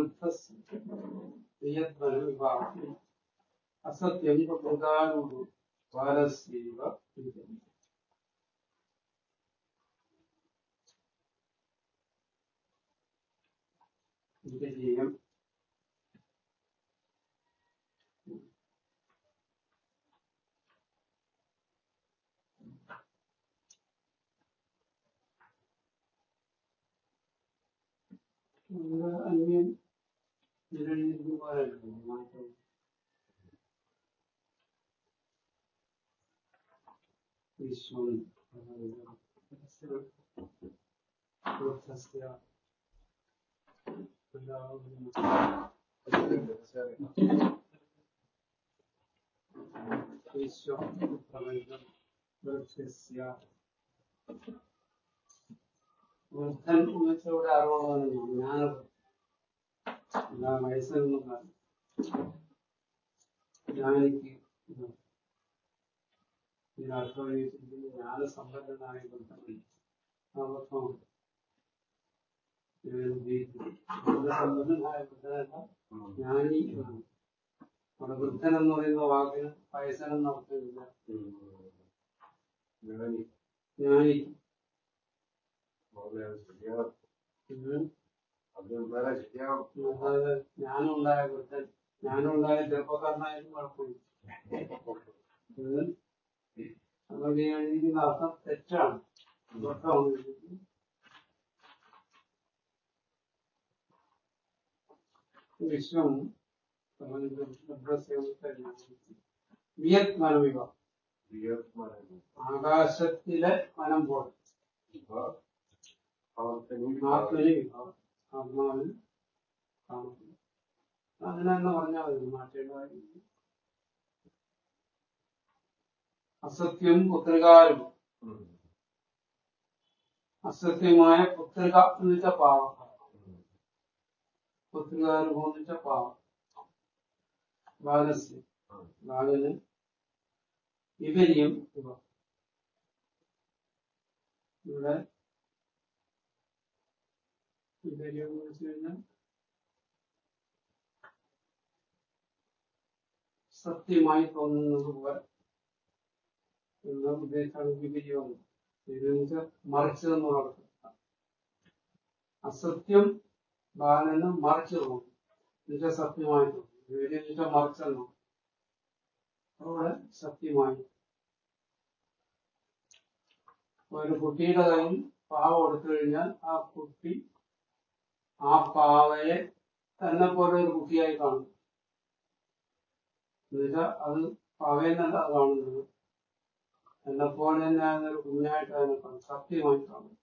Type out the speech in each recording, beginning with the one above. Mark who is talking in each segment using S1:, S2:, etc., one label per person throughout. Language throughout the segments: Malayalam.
S1: വിഭാഗത്തിൽ അസത്യം പ്രധാനോട് ബാലസ്യവ വിജയം അന്യം നിലനിൽക്കുവാനായിരുന്നു മാറ്റം ഈശ്വരൻ വൃദ്ധൻ ഉമ്മച്ചോടെ അറിവുള്ളവന് ജ്ഞാനം എല്ലാ വയസ്സൊന്നും ജ്ഞാനിക്ക് ഇതിനർത്ഥം ജ്ഞാനസമ്പന്നനായ വൃദ്ധൻ അബദ്ധമാണ് ഞാൻ ഉദ്ദേശിക്കുന്നത് ജ്ഞാനസമ്പന്നനായ വൃദ്ധനല്ല ജ്ഞാനി എന്നാണ് അവിടെ വൃദ്ധൻ എന്ന് പറയുന്ന വാക്കിന് വയസ്സനെന്ന് അർത്ഥമില്ല ജ്ഞാനി ഉം. അതായത് ജ്ഞാനമുണ്ടായ വൃദ്ധൻ ജ്ഞാനമുണ്ടായ ചെറുപ്പക്കാരനായാലും കുഴപ്പമില്ല ഉം. അതുകൊണ്ട് ഈ എഴുതിയിരിക്കുന്ന അർത്ഥം തെറ്റാണ് അബദ്ധമാണ് എഴുതിയിരിക്കുന്നത്. വിശ്വം വിയത് മനമിവ ആകാശത്തിലെ മനം പോലെ ആത്മനി വിഭാവം ആത്മാവിൽ കാണുന്നു അങ്ങനെ തന്നെ പറഞ്ഞാൽ മതി മാറ്റേണ്ട കാര്യമില്ല അസത്യം പുത്രികാരും അസത്യമായ പുത്രിക എന്ന് വെച്ച പാവം പുത്രികാരം എന്ന് വെച്ച പാവം ബാലസ്യം ബാലന് വിപര്യം ഇവ ഇവിടെ വിപര്യം എന്ന് വെച്ച് കഴിഞ്ഞാൽ സത്യമായി തോന്നുന്നത് പോലെ എന്ന ഉദ്ദേശമാണ് വിപര്യം ഇതെന്ന് വെച്ചാൽ മറിച്ചതെന്ന് നടത്തുക അസത്യം ബാലന് മറിച്ചു തോന്നും എന്നുവെച്ചാൽ സത്യമായി തോന്നും വിപര്യം എന്ന് വെച്ചാൽ മറിച്ചെന്നോ അവിടെ സത്യമായി ഒരു കുട്ടിയുടെ കയ്യിൽ പാവ കൊടുത്തു കഴിഞ്ഞാൽ ആ കുട്ടി ആ പാവയെ തന്നെ പോലെ ഒരു കുട്ടിയായി കാണും എന്നുവെച്ചാൽ അത് പാവയെന്നല്ല അത് കാണുന്നത് എന്നെ പോലെ തന്നെ ഒരു കുഞ്ഞായിട്ട് അതിനെ കാണും സത്യമായി കാണും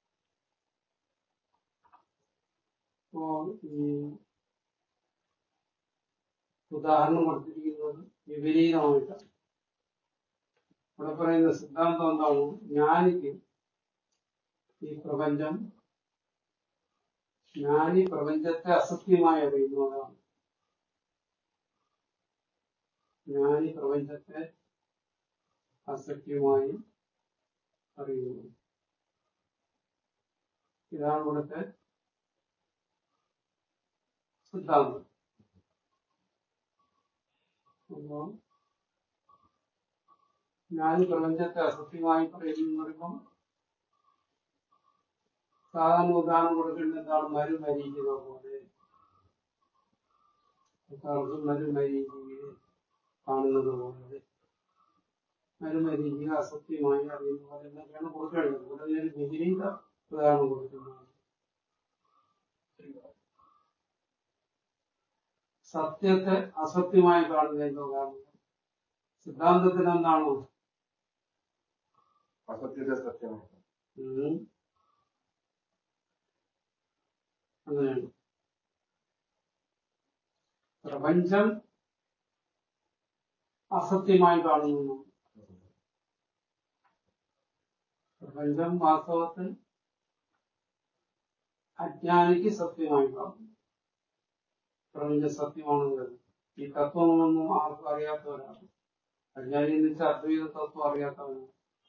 S1: അപ്പോ ഈ ഉദാഹരണം കൊടുത്തിരിക്കുന്നത് വിപരീതമായിട്ടാണ് ഇവിടെ പറയുന്ന സിദ്ധാന്തം എന്താണ് ജ്ഞാനിക്ക് ഈ പ്രപഞ്ചം ജ്ഞാനി പ്രപഞ്ചത്തെ അസത്യമായി അറിയുന്നതാണ് ജ്ഞാനി പ്രപഞ്ചത്തെ അസത്യമായി അറിയുന്നു ഇതാണ് ഇവിടുത്തെ സിദ്ധാന്തം അപ്പോ ഞാൻ പ്രപഞ്ചത്തെ അസത്യമായി പറയുന്നു എന്ന് പറയുമ്പം സാധാരണ ഉദാഹരണം കൊടുക്കേണ്ട എന്താണ് മരുമരീചിക പോലെ എല്ലാവർക്കും മരുമരീചിക കാണുന്നത് പോലെ മരുമരീചിക അസത്യമായി അറിയുന്ന പോലെ എന്നൊക്കെയാണ് കൊടുക്കേണ്ടത് ഇവിടെ ഞാൻ വിപരീത ഉദാഹരണം കൊടുക്കുന്നതാണ് സത്യത്തെ അസത്യമായി കാണുന്നതിന്റെ ഉദാഹരണം സിദ്ധാന്തത്തിന് എന്താണോ
S2: അസത്യത്തെ സത്യമാണ്
S1: ഉം. അങ്ങനെയാണ് പ്രപഞ്ചം അസത്യമായി കാണുന്നു പ്രപഞ്ചം വാസ്തവത്തിൽ അജ്ഞാനിക്ക് സത്യമായി കാണുന്നു പ്രപഞ്ചം സത്യമാണെന്ന് കരുതുന്നു. ഈ തത്വമൊന്നും ആർക്കും അറിയാത്തവരാണ് അജ്ഞാനി എന്ന് വെച്ചാൽ അദ്വൈത തത്വം അറിയാത്തവനാണ്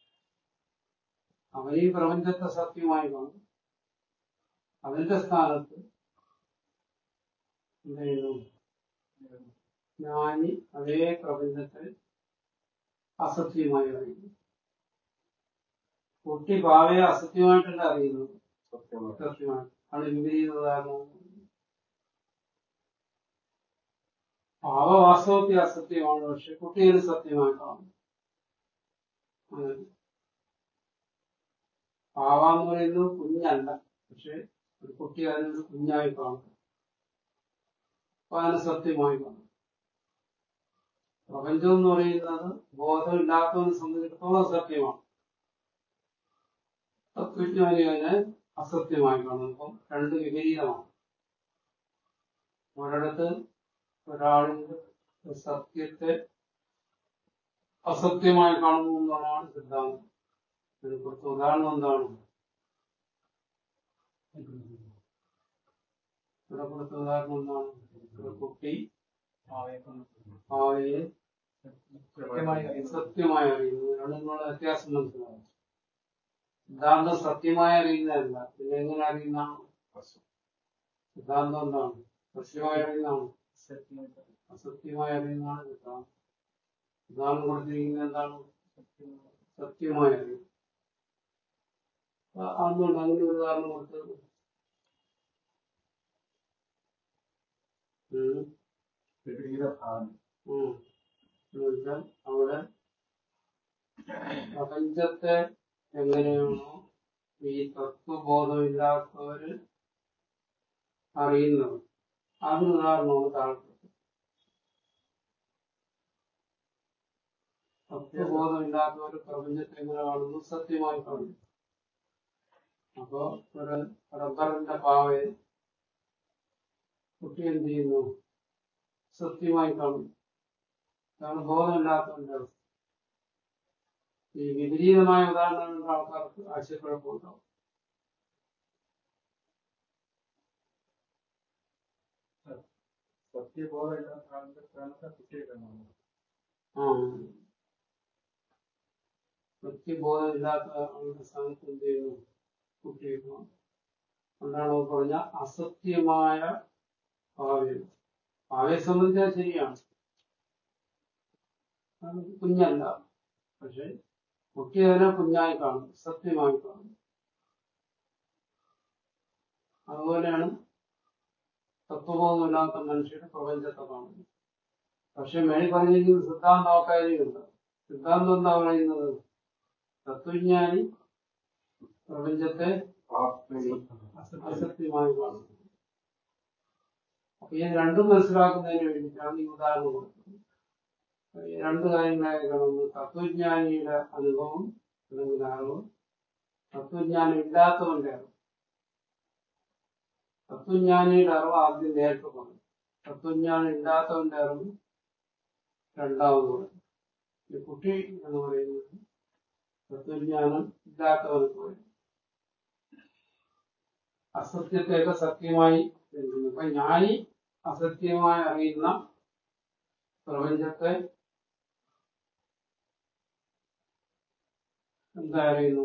S1: അവൻ ഈ പ്രപഞ്ചത്തെ സത്യമായി കാണും അതിന്റെ സ്ഥാനത്ത് എന്ത് ചെയ്യുന്നു ജ്ഞാനി അതേ പ്രപഞ്ചത്തെ അസത്യമായി അറിയുന്നു കുട്ടി ഭാവയെ അസത്യമായിട്ടല്ല അറിയുന്നത്
S2: സത്യമാണ്
S1: സത്യമാണ് ആണ് വിപരീത ഉദാഹരണം ഭാവ വാസ്തവത്തിൽ അസത്യമാണ് പക്ഷെ കുട്ടി അത് സത്യമായി കാണും അങ്ങനെ ഭാവ എന്ന് പറയുന്നത് കുഞ്ഞല്ല പക്ഷെ ഒരു കുട്ടി അതിനൊരു കുഞ്ഞായി കാണും അപ്പൊ അതിനെ സത്യമായി കാണും പ്രപഞ്ചം എന്ന് പറയുന്നത് ബോധമില്ലാത്തവനെ സംബന്ധിച്ചിടത്തോളം സത്യമാണ് തത്വജ്ഞാനി അതിനെ അസത്യമായി കാണുന്നു അപ്പം രണ്ട് വിപരീതമാണ് ഒരിടത്ത് ഒരാളിന്റെ സത്യത്തെ അസത്യമായി കാണുന്നു എന്നുള്ളതാണ് സിദ്ധാന്തം ഇതിന് കുറച്ച് ഉദാഹരണം എന്താണ് ഇവിടെ കൊടുത്ത ഉദാഹരണം എന്താണ് ഒരു കുട്ടി ഭാവിയെ
S2: കൃത്യമായി അറിയുന്നത്
S1: സത്യമായി അറിയുന്നു രണ്ടിനുള്ള വ്യത്യാസം മനസ്സിലാവും സിദ്ധാന്തം സത്യമായി അറിയുന്നതല്ല പിന്നെ എങ്ങനെ അറിയുന്നതാണ് സിദ്ധാന്തം എന്താണ് സത്യമായി അറിയുന്നതാണ് അസത്യമായി അറിയുന്നതാണ് സിദ്ധാന്തം സിദ്ധാന്തം കൊടുത്തിരിക്കുന്നത് എന്താണ് സത്യമായി അറിയും അ- അതുകൊണ്ട് അങ്ങനെ ഒരു ഉദാഹരണം കൊടുത്തത് ഉം.
S2: വിപരീത ഭാവന
S1: ഉം. എന്ന് വെച്ചാൽ അവിടെ പ്രപഞ്ചത്തെ എങ്ങനെയാണോ ഈ തത്വബോധമില്ലാത്തവര് അറിയുന്നത് അതിന് ഉദാഹരണമാണ് താഴ്ത്തത് തത്വബോധമില്ലാത്തവര് പ്രപഞ്ചത്തെ എങ്ങനെ കാണുന്നു സത്യമായി കാണുന്നു അപ്പോ ഒരു റബ്ബറിന്റെ പാവയെ കുട്ടി എന്ത് ചെയ്യുന്നു സത്യമായി കാണുന്നു അതാണ് ബോധമില്ലാത്തവന്റെ അവസ്ഥ ഈ വിപരീതമായ ഉദാഹരണങ്ങൾ കൊണ്ട് ആൾക്കാർക്ക് ആശയക്കുഴപ്പമുണ്ടാവും
S2: സത്യബോധമില്ലാത്ത ആളുടെ സ്ഥാനത്ത് കുട്ടിയെടുക്കണം
S1: ആ വ്യക്തിബോധമില്ലാത്ത ആളുടെ സ്ഥാനത്ത് എന്ത് ചെയ്യുന്നു കുട്ടിയെ കൊണ്ടാണ് പറഞ്ഞ അസത്യമായ ഭാവ്യം ഭാവയെ സംബന്ധിച്ചാൽ ശരിയാണ് അത് കുഞ്ഞല്ല പക്ഷെ കുട്ടി അതിനെ കുഞ്ഞായി കാണും സത്യമായി കാണും അതുപോലെയാണ് തത്വബോധമില്ലാത്ത മനുഷ്യരുടെ പ്രപഞ്ചത്തെ കാണുന്നത് പക്ഷെ മേൽ പറഞ്ഞിരിക്കുന്ന സിദ്ധാന്തം ആ കാര്യമില്ല സിദ്ധാന്തം എന്താ പറയുന്നത് തത്വജ്ഞാനി പ്രപഞ്ചത്തെ അസത്യമായി കാണുന്നു അപ്പൊ ഈ രണ്ടും മനസ്സിലാക്കുന്നതിന് വേണ്ടിയിട്ടാണ് ഈ ഉദാഹരണം കൊടുക്കുന്നത് ഈ രണ്ട് കാര്യങ്ങളായി കാണുന്നു തത്വജ്ഞാനിയുടെ അനുഭവം അല്ലെങ്കിൽ അറിവ് തത്വജ്ഞാനം ഇല്ലാത്തവന്റെ അറിവ് തത്വജ്ഞാനിയുടെ അറിവ് ആദ്യം നേരിട്ട് പറഞ്ഞു തത്വജ്ഞാനം ഇല്ലാത്തവന്റെ അറിവ് രണ്ടാമത് പറഞ്ഞു ഈ കുട്ടി എന്ന് പറയുന്നത് തത്വജ്ഞാനം ഇല്ലാത്തവന് പോയി അസത്യത്തെയൊക്കെ സത്യമായി കരുതുന്നു അപ്പൊ ജ്ഞാനി അസത്യമായി അറിയുന്ന പ്രപഞ്ചത്തെ എന്താ അറിയുന്നു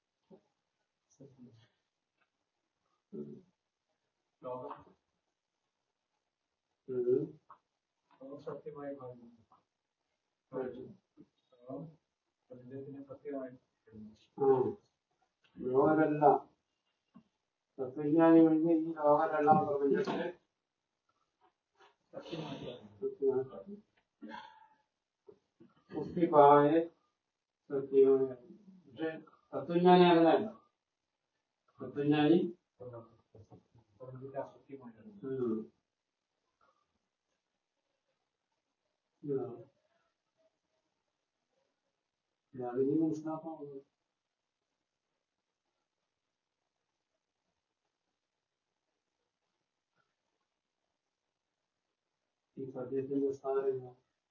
S2: ലോകം
S1: ഉം.
S2: ലോകം സത്യമായി കാണുന്നു ലോകം പ്രപഞ്ചത്തിനെ സത്യമായി കാണുന്നു.
S1: ആ ലോകരെല്ലാം തത്വജ്ഞാനി വഴി ഈ ലോകരെല്ലാം പ്രപഞ്ചത്തെ
S2: സത്യമായി കാണുന്നു.
S1: സത്യമായി കാണുന്നു. കുട്ടിപ്പാവയെ സത്യമായി അറിയുന്നു. പക്ഷെ തത്വജ്ഞാനി അങ്ങനെയല്ല തത്വജ്ഞാനി
S2: പ്രപഞ്ചത്തെ അസത്യമായി കാണുന്നു.
S1: ഉം. ഇതാണ്. ഇതാണ് ഇനി മനസ്സിലാക്കാനുള്ളത് ഈ പദ്യത്തിന്റെ സ്ഥാനം എന്താ?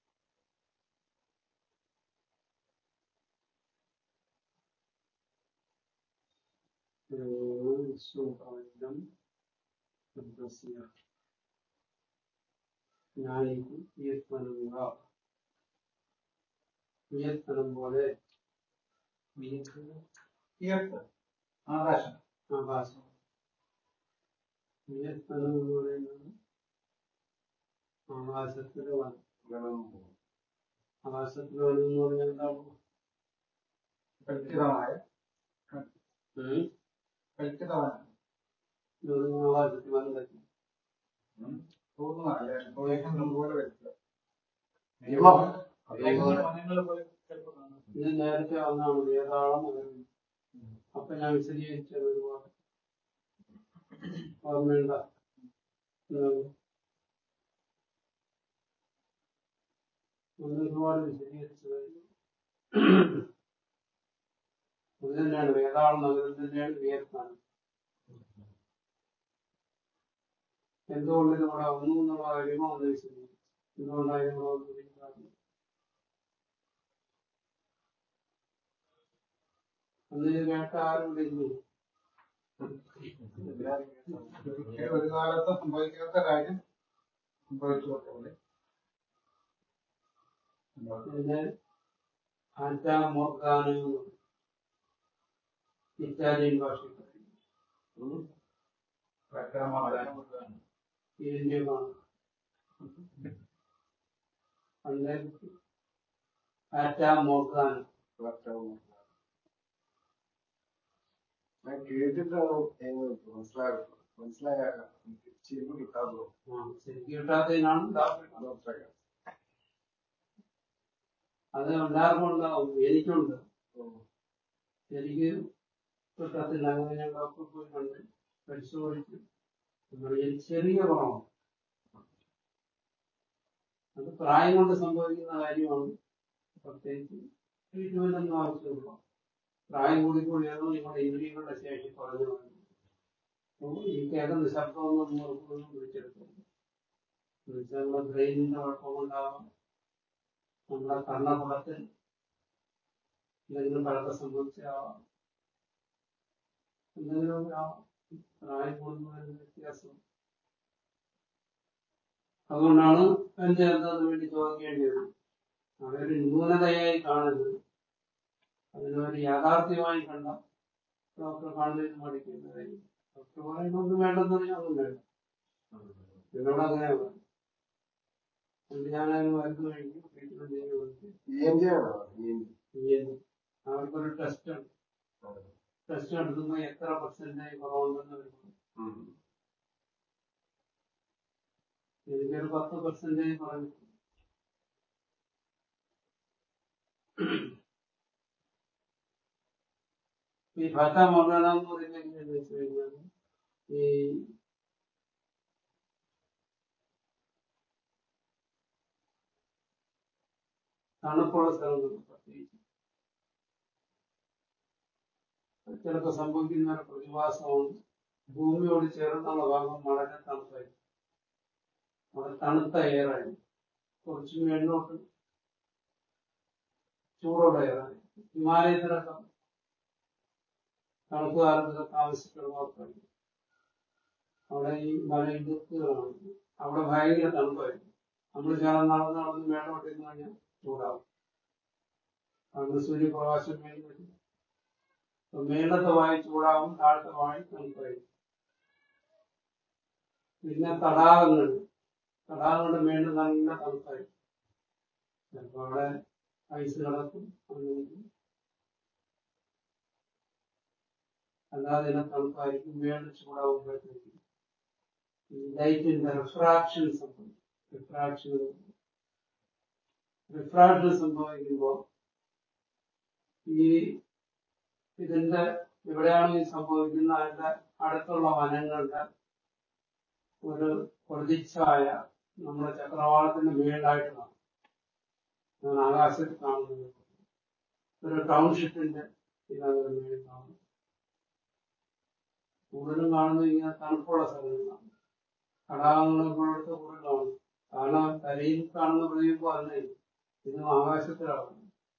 S1: ഏഹ് വിശ്വപ്രപഞ്ചം ശബ്ദസ്യ ജ്ഞാനിക്കും കീർത്തനമുക കീർത്തനം പോലെ
S2: തീർത്ത് ആകാശം
S1: ആകാശം കീർത്തനം എന്ന് പറയുന്നത് ആകാശത്തിൽ വനം ആകാശത്തിൽ വനം എന്ന് പറഞ്ഞാൽ എന്താണ്
S2: കൽപ്പിതമായ
S1: ഉം?
S2: കൽപ്പിതമായ
S1: ഇതൊന്നും ആകാശത്തിൽ വനം പറ്റും
S2: തോന്നുന്നതല്ലേ പ്രവേശനം പോലെ വരുത്തുക
S3: നിയമം.
S2: മനങ്ങൾ പോലെ ചിലപ്പോൾ കാണാം
S1: ഇത് നേരത്തെ വന്നാണ് വേതാളം നഗരം അപ്പൊ ഞാൻ വിശദീകരിച്ചത് ഒരുപാട് ഓർമ്മയുണ്ട ഉം. ഒന്ന് ഒരുപാട് വിശദീകരിച്ചു കഴിഞ്ഞു അത് തന്നെയാണ് വേതാളം നഗരം തന്നെയാണ് വിയർത്താനം എന്തുകൊണ്ട് ഇവിടെ വന്നു എന്നുള്ള കാര്യമോ ഒന്ന് വിശദീകരിച്ചു എന്തുകൊണ്ടായിരുന്നു ഇവിടെ വന്നിരിക്കുന്നത് അന്ന് ഇത് കേട്ട ആരും ഇവിടെ ഇല്ലേ?
S2: ഒരു കാലത്ത് സംഭവിക്കാത്ത കാര്യം സംഭവിച്ചു കൊടുത്തത്
S1: പിന്നെ ആറ്റാ മോർഗാന ഇറ്റാലിയൻ ഭാഷയിൽ പറയും. ഇന്ത്യമാണ് പണ്ട് ആറ്റാ മോർഗാന
S3: ഞാൻ കേട്ടിട്ടാണ് എനിക്ക് മനസ്സിലായത് മനസ്സിലായ ശരിക്കും കിട്ടാത്തത്
S1: ആ, ശരിക്കും കിട്ടാത്തതിനാണ് ഇതാക്കുന്നത്.
S3: മനസ്സിലാക്കാം
S1: അത് എല്ലാവർക്കും ഉണ്ടാവും എനിക്കുണ്ട് എനിക്ക് കിട്ടത്തില്ല അങ്ങനെ ഞാൻ ഡോക്ടർ പോയി കണ്ട് പരിശോധിച്ചു അപ്പോൾ എനിക്ക് ചെറിയ കുറവാണ് അത് പ്രായം കൊണ്ട് സംഭവിക്കുന്ന കാര്യമാണ് പ്രത്യേകിച്ച് ട്രീറ്റ്മെന്റ് ഒന്നും ആവശ്യമില്ല പ്രായം കൂടി കൂടിയാണ് നിങ്ങളുടെ ഇന്ദ്രിയങ്ങളുടെ ശേഷി കുറഞ്ഞു വരുന്നത്. അപ്പോൾ എനിക്ക് ഏക നിശബ്ദമൊന്നും ഉറപ്പൊന്നും വിളിച്ചെടുത്തില്ല എന്നുവെച്ചാൽ നമ്മുടെ ബ്രെയിനിന്റെ കുഴപ്പമുണ്ടാവാം നമ്മുടെ കർണപുടത്തിൽ എന്തെങ്കിലും പഴക്കം സംഭവിച്ചാവാം എന്തെങ്കിലും ആവാം. പ്രായം കൂടുന്നതിന് വ്യത്യാസം അതുകൊണ്ടാണ് എന്റെ അതിന് വേണ്ടി ചോദിക്കേണ്ടി വരും അതൊരു ന്യൂനതയായി കാണരുത് അതിനൊരു യാഥാർത്ഥ്യമായി കണ്ട ഡോക്ടർ കാണുന്നതിന് പഠിക്കുന്നത് ഡോക്ടർ പറയുന്നൊന്നും വേണ്ടെന്ന് പറഞ്ഞാൽ ഒന്നും വേണ്ട എന്നോട് അങ്ങനെയാണ് പറഞ്ഞത്. അതുകൊണ്ട് ഞാനതിന് മരുന്ന് കഴിക്കും ട്രീറ്റ്മെന്റ് ചെയ്യുന്നത്
S3: ഇ എൻ ജി ആണോ ഇ എൻ ജി
S1: ചെയ്യുന്നു അവർക്കൊരു ടെസ്റ്റ് ഉണ്ട് ടെസ്റ്റ് നടത്തുമ്പോൾ എത്ര പെർസെന്റേജ് കുറവുണ്ടെന്ന് അവർ പറയും. എനിക്കൊരു പത്ത് പെർസെന്റേജ് പറഞ്ഞു ഈ ഭാഷ മോർഗാന എന്ന് പറയുന്നത് എങ്ങനെയാണെന്ന് വെച്ച് കഴിഞ്ഞാൽ ഈ തണുപ്പുള്ള സ്ഥലങ്ങൾ പ്രത്യേകിച്ച് ചിലപ്പോൾ സംഭവിക്കുന്ന ഒരു പ്രതിഭാസമാണ് ഭൂമിയോട് ചേർന്നുള്ള ഭാഗം വളരെ തണുപ്പായിരിക്കും അവിടെ തണുത്ത എയറായി കുറച്ച് മേളിലോട്ട് ചൂടുള്ള എയറായി ഹിമാലയത്തിലൊക്കെ തണുപ്പ് കാലത്തൊക്കെ താമസിക്കുന്നവർക്കായി അവിടെ ഈ മലയിടുക്കുകളാണ് അവിടെ ഭയങ്കര തണുപ്പായിരിക്കും നമ്മൾ ചേർന്ന് നടന്ന് നടന്ന് മേളോട്ട് ഇരുന്ന് കഴിഞ്ഞാൽ ചൂടാവും കാരണം സൂര്യപ്രകാശം മേളിൽ വരും അപ്പൊ മേളത്തെ വായി ചൂടാവും താഴത്തെ വായി തണുപ്പായിരിക്കും പിന്നെ തടാകങ്ങൾ തടാകങ്ങളുടെ മേളിൽ നല്ല തണുപ്പായിരിക്കും ചിലപ്പോ അവിടെ ഐസ് കിടക്കും അങ്ങനെ അല്ലാതെ ഇതിനെ തണുപ്പായിരിക്കും മേളിൽ ചൂടാവുമ്പോഴത്തേക്ക് ലൈറ്റിന്റെ റിഫ്രാക്ഷൻ സംഭവിക്കും റിഫ്രാക്ഷൻ റിഫ്രാക്ഷൻ സംഭവിക്കുമ്പോൾ ഈ ഇതിന്റെ എവിടെയാണ് ഈ സംഭവിക്കുന്നത് അതിന്റെ അടുത്തുള്ള വനങ്ങളുടെ ഒരു പ്രതിച്ഛായ നമ്മുടെ ചക്രവാളത്തിന്റെ മേളിലായിട്ട് കാണും ഞാൻ ആകാശത്ത് കാണുന്നത് ഒരു ടൗൺഷിപ്പിന്റെ ഇതാണ് ഒരു മേളിൽ കാണുന്നത് കൂടുതലും കാണുന്നത് ഇങ്ങനെ തണുപ്പുള്ള സ്ഥലങ്ങളാണ് തടാകങ്ങളൊക്കെ അടുത്ത് കൂടുതലാണ് കാരണം കരയിൽ കാണുന്ന പ്രതിബിംബം അല്ലേ ഇതും ആകാശത്തിലാണ്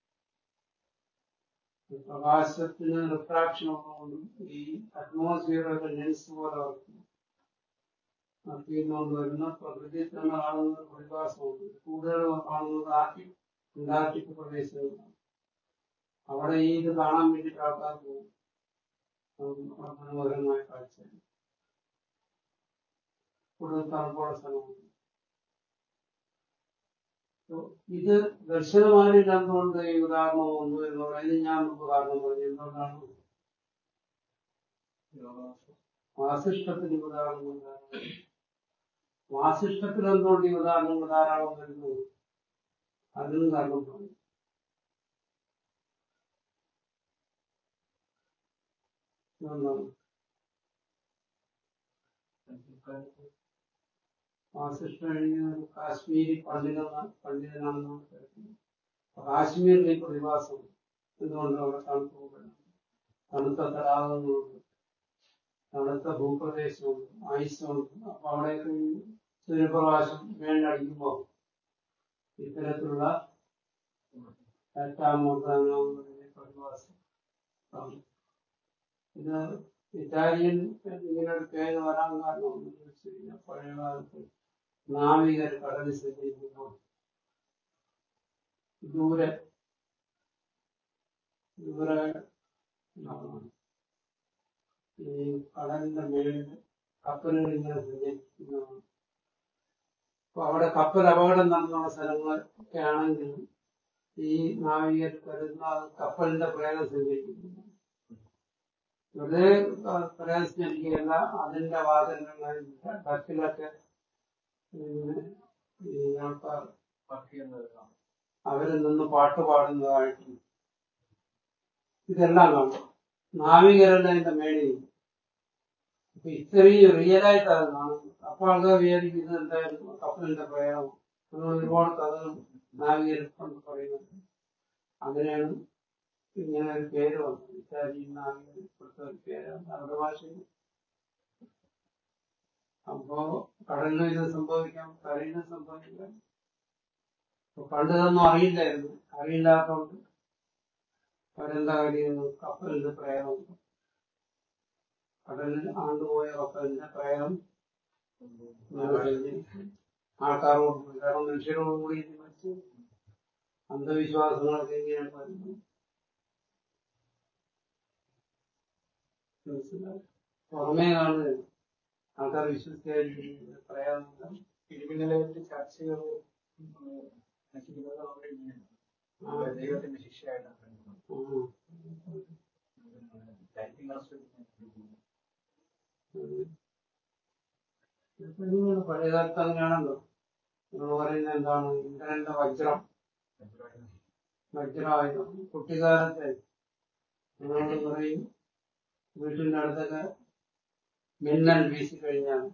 S1: പ്രകാശത്തിന് റിഫ്രാക്ഷൻ ഉള്ളതുകൊണ്ടും ഈ അറ്റ്മോസ്ഫിയറൊക്കെ ലെൻസ് പോലെ വർക്കും വർത്തിയുന്നതുകൊണ്ട് വരുന്ന പ്രകൃതിയിൽ തന്നെ കാണുന്ന ഒരു പ്രതിഭാസമുണ്ട് കൂടുതൽ കാണുന്നത് ആർട്ടിക് അന്റാർട്ടിക് പ്രദേശങ്ങളിലാണ് അവിടെ ഈ ഇത് കാണാൻ വേണ്ടിയിട്ട് ആൾക്കാർ പോകും അത് മനോഹരമായ കാഴ്ച കൂടുതൽ തണുപ്പുള്ള സ്ഥലമാണ് ഇത് ദർശനമാനിൽ എന്തുകൊണ്ട് ഈ ഉദാഹരണം വന്നു എന്നുള്ള അതിന് ഞാൻ മുമ്പ് കാരണം പറഞ്ഞു എന്തുകൊണ്ടാണ് വാസിഷ്ടത്തിന് ഉദാഹരണം ധാരാളം വാസിഷ്ടത്തിൽ എന്തുകൊണ്ട് ഈ ഉദാഹരണങ്ങൾ ധാരാളം വരുന്നു അതിനും കാരണം പറഞ്ഞു എന്താണ് വാസിഷ്ട കാശ്മീരി പണ്ഡിതനാണ് പണ്ഡിതനാണെന്നാണ് കരുതുന്നത് കാശ്മീരിലെ പ്രതിഭാസം എന്തുകൊണ്ട് അവിടെ തണുപ്പ് കൂടുതലാണ് തണുത്ത തടാകങ്ങളുണ്ട് തണുത്ത ഭൂപ്രദേശമുണ്ട് ഐസുണ്ട് അപ്പൊ അവിടെയൊക്കെ ഈ സൂര്യപ്രകാശം വേണ്ടടിക്കുമ്പോൾ ഇത്തരത്തിലുള്ള ഏറ്റാമൂർത്താനാവുന്നതിന്റെ പ്രതിഭാസം ആണ്. ഇത് ഇറ്റാലിയൻ ഇങ്ങനെ ഒരു പേര് വരാൻ കാരണം എന്താണെന്ന് വെച്ച് കഴിഞ്ഞാൽ പഴയ കാലത്ത് നാവികർ കടലിൽ സഞ്ചരിക്കുമ്പോൾ ദൂരെ ദൂരെ എന്താണ് ഈ കടലിന്റെ മേളിൽ കപ്പലുകൾ ഇങ്ങനെ സഞ്ചരിക്കുന്നതാണ് അപ്പൊ അവിടെ കപ്പൽ അപകടം നടന്ന സ്ഥലങ്ങളൊക്കെ ആണെങ്കിൽ ഈ നാവികർ കരുതുന്ന അത് കപ്പലിന്റെ പ്രേതം സഞ്ചരിക്കുന്നു വെറുതെ പ്രേതം സഞ്ചരിക്കുകയല്ല അതിന്റെ വാദങ്ങൾ ബസ്സിലൊക്കെ ഇങ്ങനെ ഈ ആൾക്കാർ അവരിൽ നിന്ന് പാട്ട് പാടുന്നതായിട്ടും ഇതെല്ലാം കാണും നാവികരുടെ അതിന്റെ മേളിൽ അപ്പൊ ഇത്രയും റിയലായിട്ട് അത് കാണും അപ്പൊ ആൾക്കാർ വിചാരിക്കുന്നത് എന്തായിരുന്നു കപ്പലിന്റെ പ്രയോഗം അങ്ങനെ ഒരുപാട് കഥകൾ നാവികരെ കൊണ്ട് പറയുന്നുണ്ട് അങ്ങനെയാണ് ഇങ്ങനെ ഒരു പേര് വന്നത് ഇറ്റാലിയൻ നാവികർ കൊടുത്ത ഒരു പേരാണ് അവരുടെ ഭാഷയിൽ അപ്പോ കടലിലും ഇത് സംഭവിക്കാം കരയിലും സംഭവിക്കാം അപ്പൊ പണ്ടിതൊന്നും അറിയില്ലായിരുന്നു അറിയില്ലാത്തതുകൊണ്ട് അവരെന്താ കാര്യം കപ്പലിന്റെ പ്രേതം കടലിൽ ആണ്ടുപോയ കപ്പലിന്റെ പ്രേതം ആൾക്കാരോട് കൂടി കാരണം മനുഷ്യരോട് കൂടി ഇത് വെച്ച് അന്ധവിശ്വാസങ്ങളൊക്കെ ഇങ്ങനെ വരുന്നു മനസ്സിലായി പുറമേ കാണുന്നത് ആൾക്കാർ വിശ്വസിക്കാതിരിക്കുന്നത് പ്രേതം
S2: ഇടിമിന്നലായിട്ട് ചർച്ചകൾ നശിക്കുന്നത് അവിടെ ഇങ്ങനെയാണ് ദൈവത്തിന്റെ ശിക്ഷയായിട്ടാണ് ലൈറ്റിംഗ്
S1: പഴയകാലത്ത് അങ്ങനെയാണല്ലോ നമ്മൾ പറയുന്നത് എന്താണ് ഇന്ദ്രന്റെ വജ്രം വജ്രമായുധം കുട്ടിക്കാലത്ത് നമ്മളോട് പറയും വീട്ടിന്റെ അടുത്തൊക്കെ മിന്നൽ വീശി കഴിഞ്ഞാൽ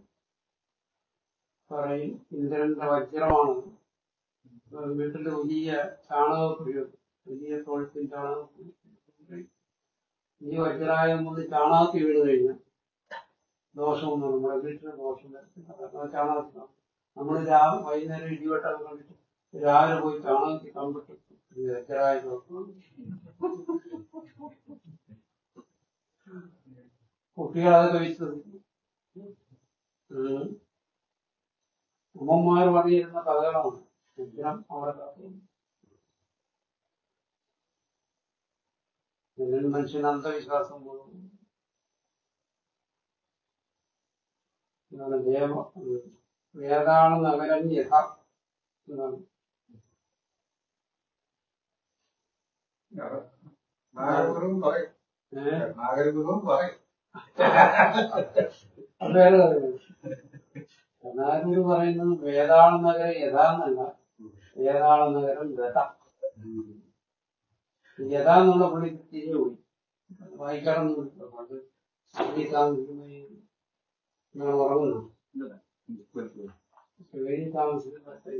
S1: പറയും ഇന്ദ്രന്റെ വജ്രമാണ് വീട്ടില് വലിയ ചാണകപ്പൊടി വലിയ തൊഴുത്തിൽ ചാണകപ്പൊടി ഈ വജ്രായം ഒന്ന് ചാണകത്തിൽ വീണ് കഴിഞ്ഞാൽ ദോഷമൊന്നും നമ്മുടെ വീട്ടിന് ദോഷം വരത്തില്ല കാരണം ചാണകത്തിലാണ് നമ്മൾ രാവിലെ വൈകുന്നേരം ഇടിവെട്ടൊക്കെ കണ്ടിട്ട് രാവിലെ പോയി ചാണകത്തിൽ കമ്പിട്ട് വജ്രായ ദോഷം കുട്ടികൾ അതൊക്കെ വിശ്വസിക്കും ഉം. അമ്മമാർ പറഞ്ഞിരുന്ന കഥകളാണ് വിഗ്രഹം അവിടെ കാക്കുന്നു ഇതിൽ മനുഷ്യന് അന്ധവിശ്വാസം പോകും ഇതാണ് ദേവ വേതാള നഗരം യഥ എന്നാണ്
S2: നാഗരഗുരുവും പറയും
S1: ഏഹ്
S2: നാഗരഗുരുവും പറയും
S1: വേറെ എന്നാലും പറയുന്നത് വേതാള നഗരം യഥാന്നല്ല വേതാള നഗരം യഥ യഥ എന്നുള്ള പുള്ളി തിരിഞ്ഞുപോയി വായിക്കണം പണ്ട് ശിവരി താമസിക്കുന്ന ഞാൻ ഉറങ്ങുന്നു ശിവരി താമസിക്കുന്ന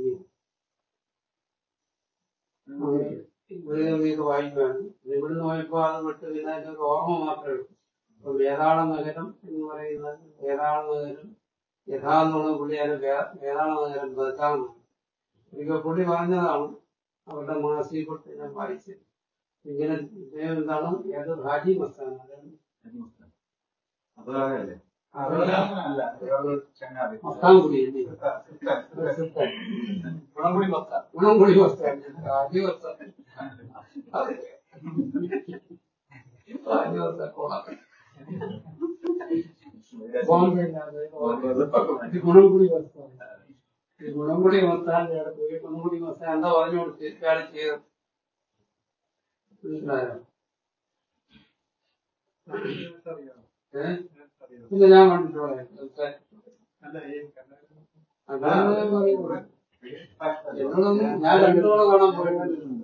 S1: ഇവിടെ ഇത് വായിക്കുകയാണ് ഇവിടുന്ന് വായിപ്പോ അത് വിട്ട് പിന്നെ അതിന്റെ ഒരു ഓർമ്മ മാത്രമേ ഉള്ളൂ അപ്പൊ വേതാള നഗരം എന്ന് പറയുന്നത് വേതാള നഗരം യഥാ എന്നുള്ള പുള്ളിയാണ് വേതാള നഗരം ബദ്ധാണ് ഒരിക്കൽ പുള്ളി പറഞ്ഞതാണ് അവരുടെ മാസിക കൊടുത്ത് ഞാൻ വായിച്ചത് ഇങ്ങനെ ഇദ്ദേഹം എന്താണ് ഏത് ഹാജി മസ്താൻ
S3: അതാണ്
S2: അല്ല വേറൊരു ചങ്ങാതി
S1: മസ്താൻ കൂടി അല്ലേ?
S2: ഗുണംകുടി മൊത്തം
S1: ഗുണംകുടി മസ്താൻ ഹാജി മസ്താൻ അതെ. ഹാജി മസ്താൻ കൊള്ളാം. ബോംബെയിലാണ് ഗുണംകുടി മസ്താൻ ഈ ഗുണംകുടി മസ്താന്റെ അവിടെ പോയി ഗുണംകുടി മസ്താൻ എന്താ പറഞ്ഞു കൊടുത്ത് ഇയാൾ ചെയ്ത് മനസ്സിലായോ ഏഹ് പിന്നെ ഞാൻ കണ്ടിട്ടുള്ള അതാണ് ഞാൻ പറയുന്നത് എന്നോടൊന്നും ഞാൻ രണ്ടു തവണ കാണാൻ പോയിട്ടുണ്ട്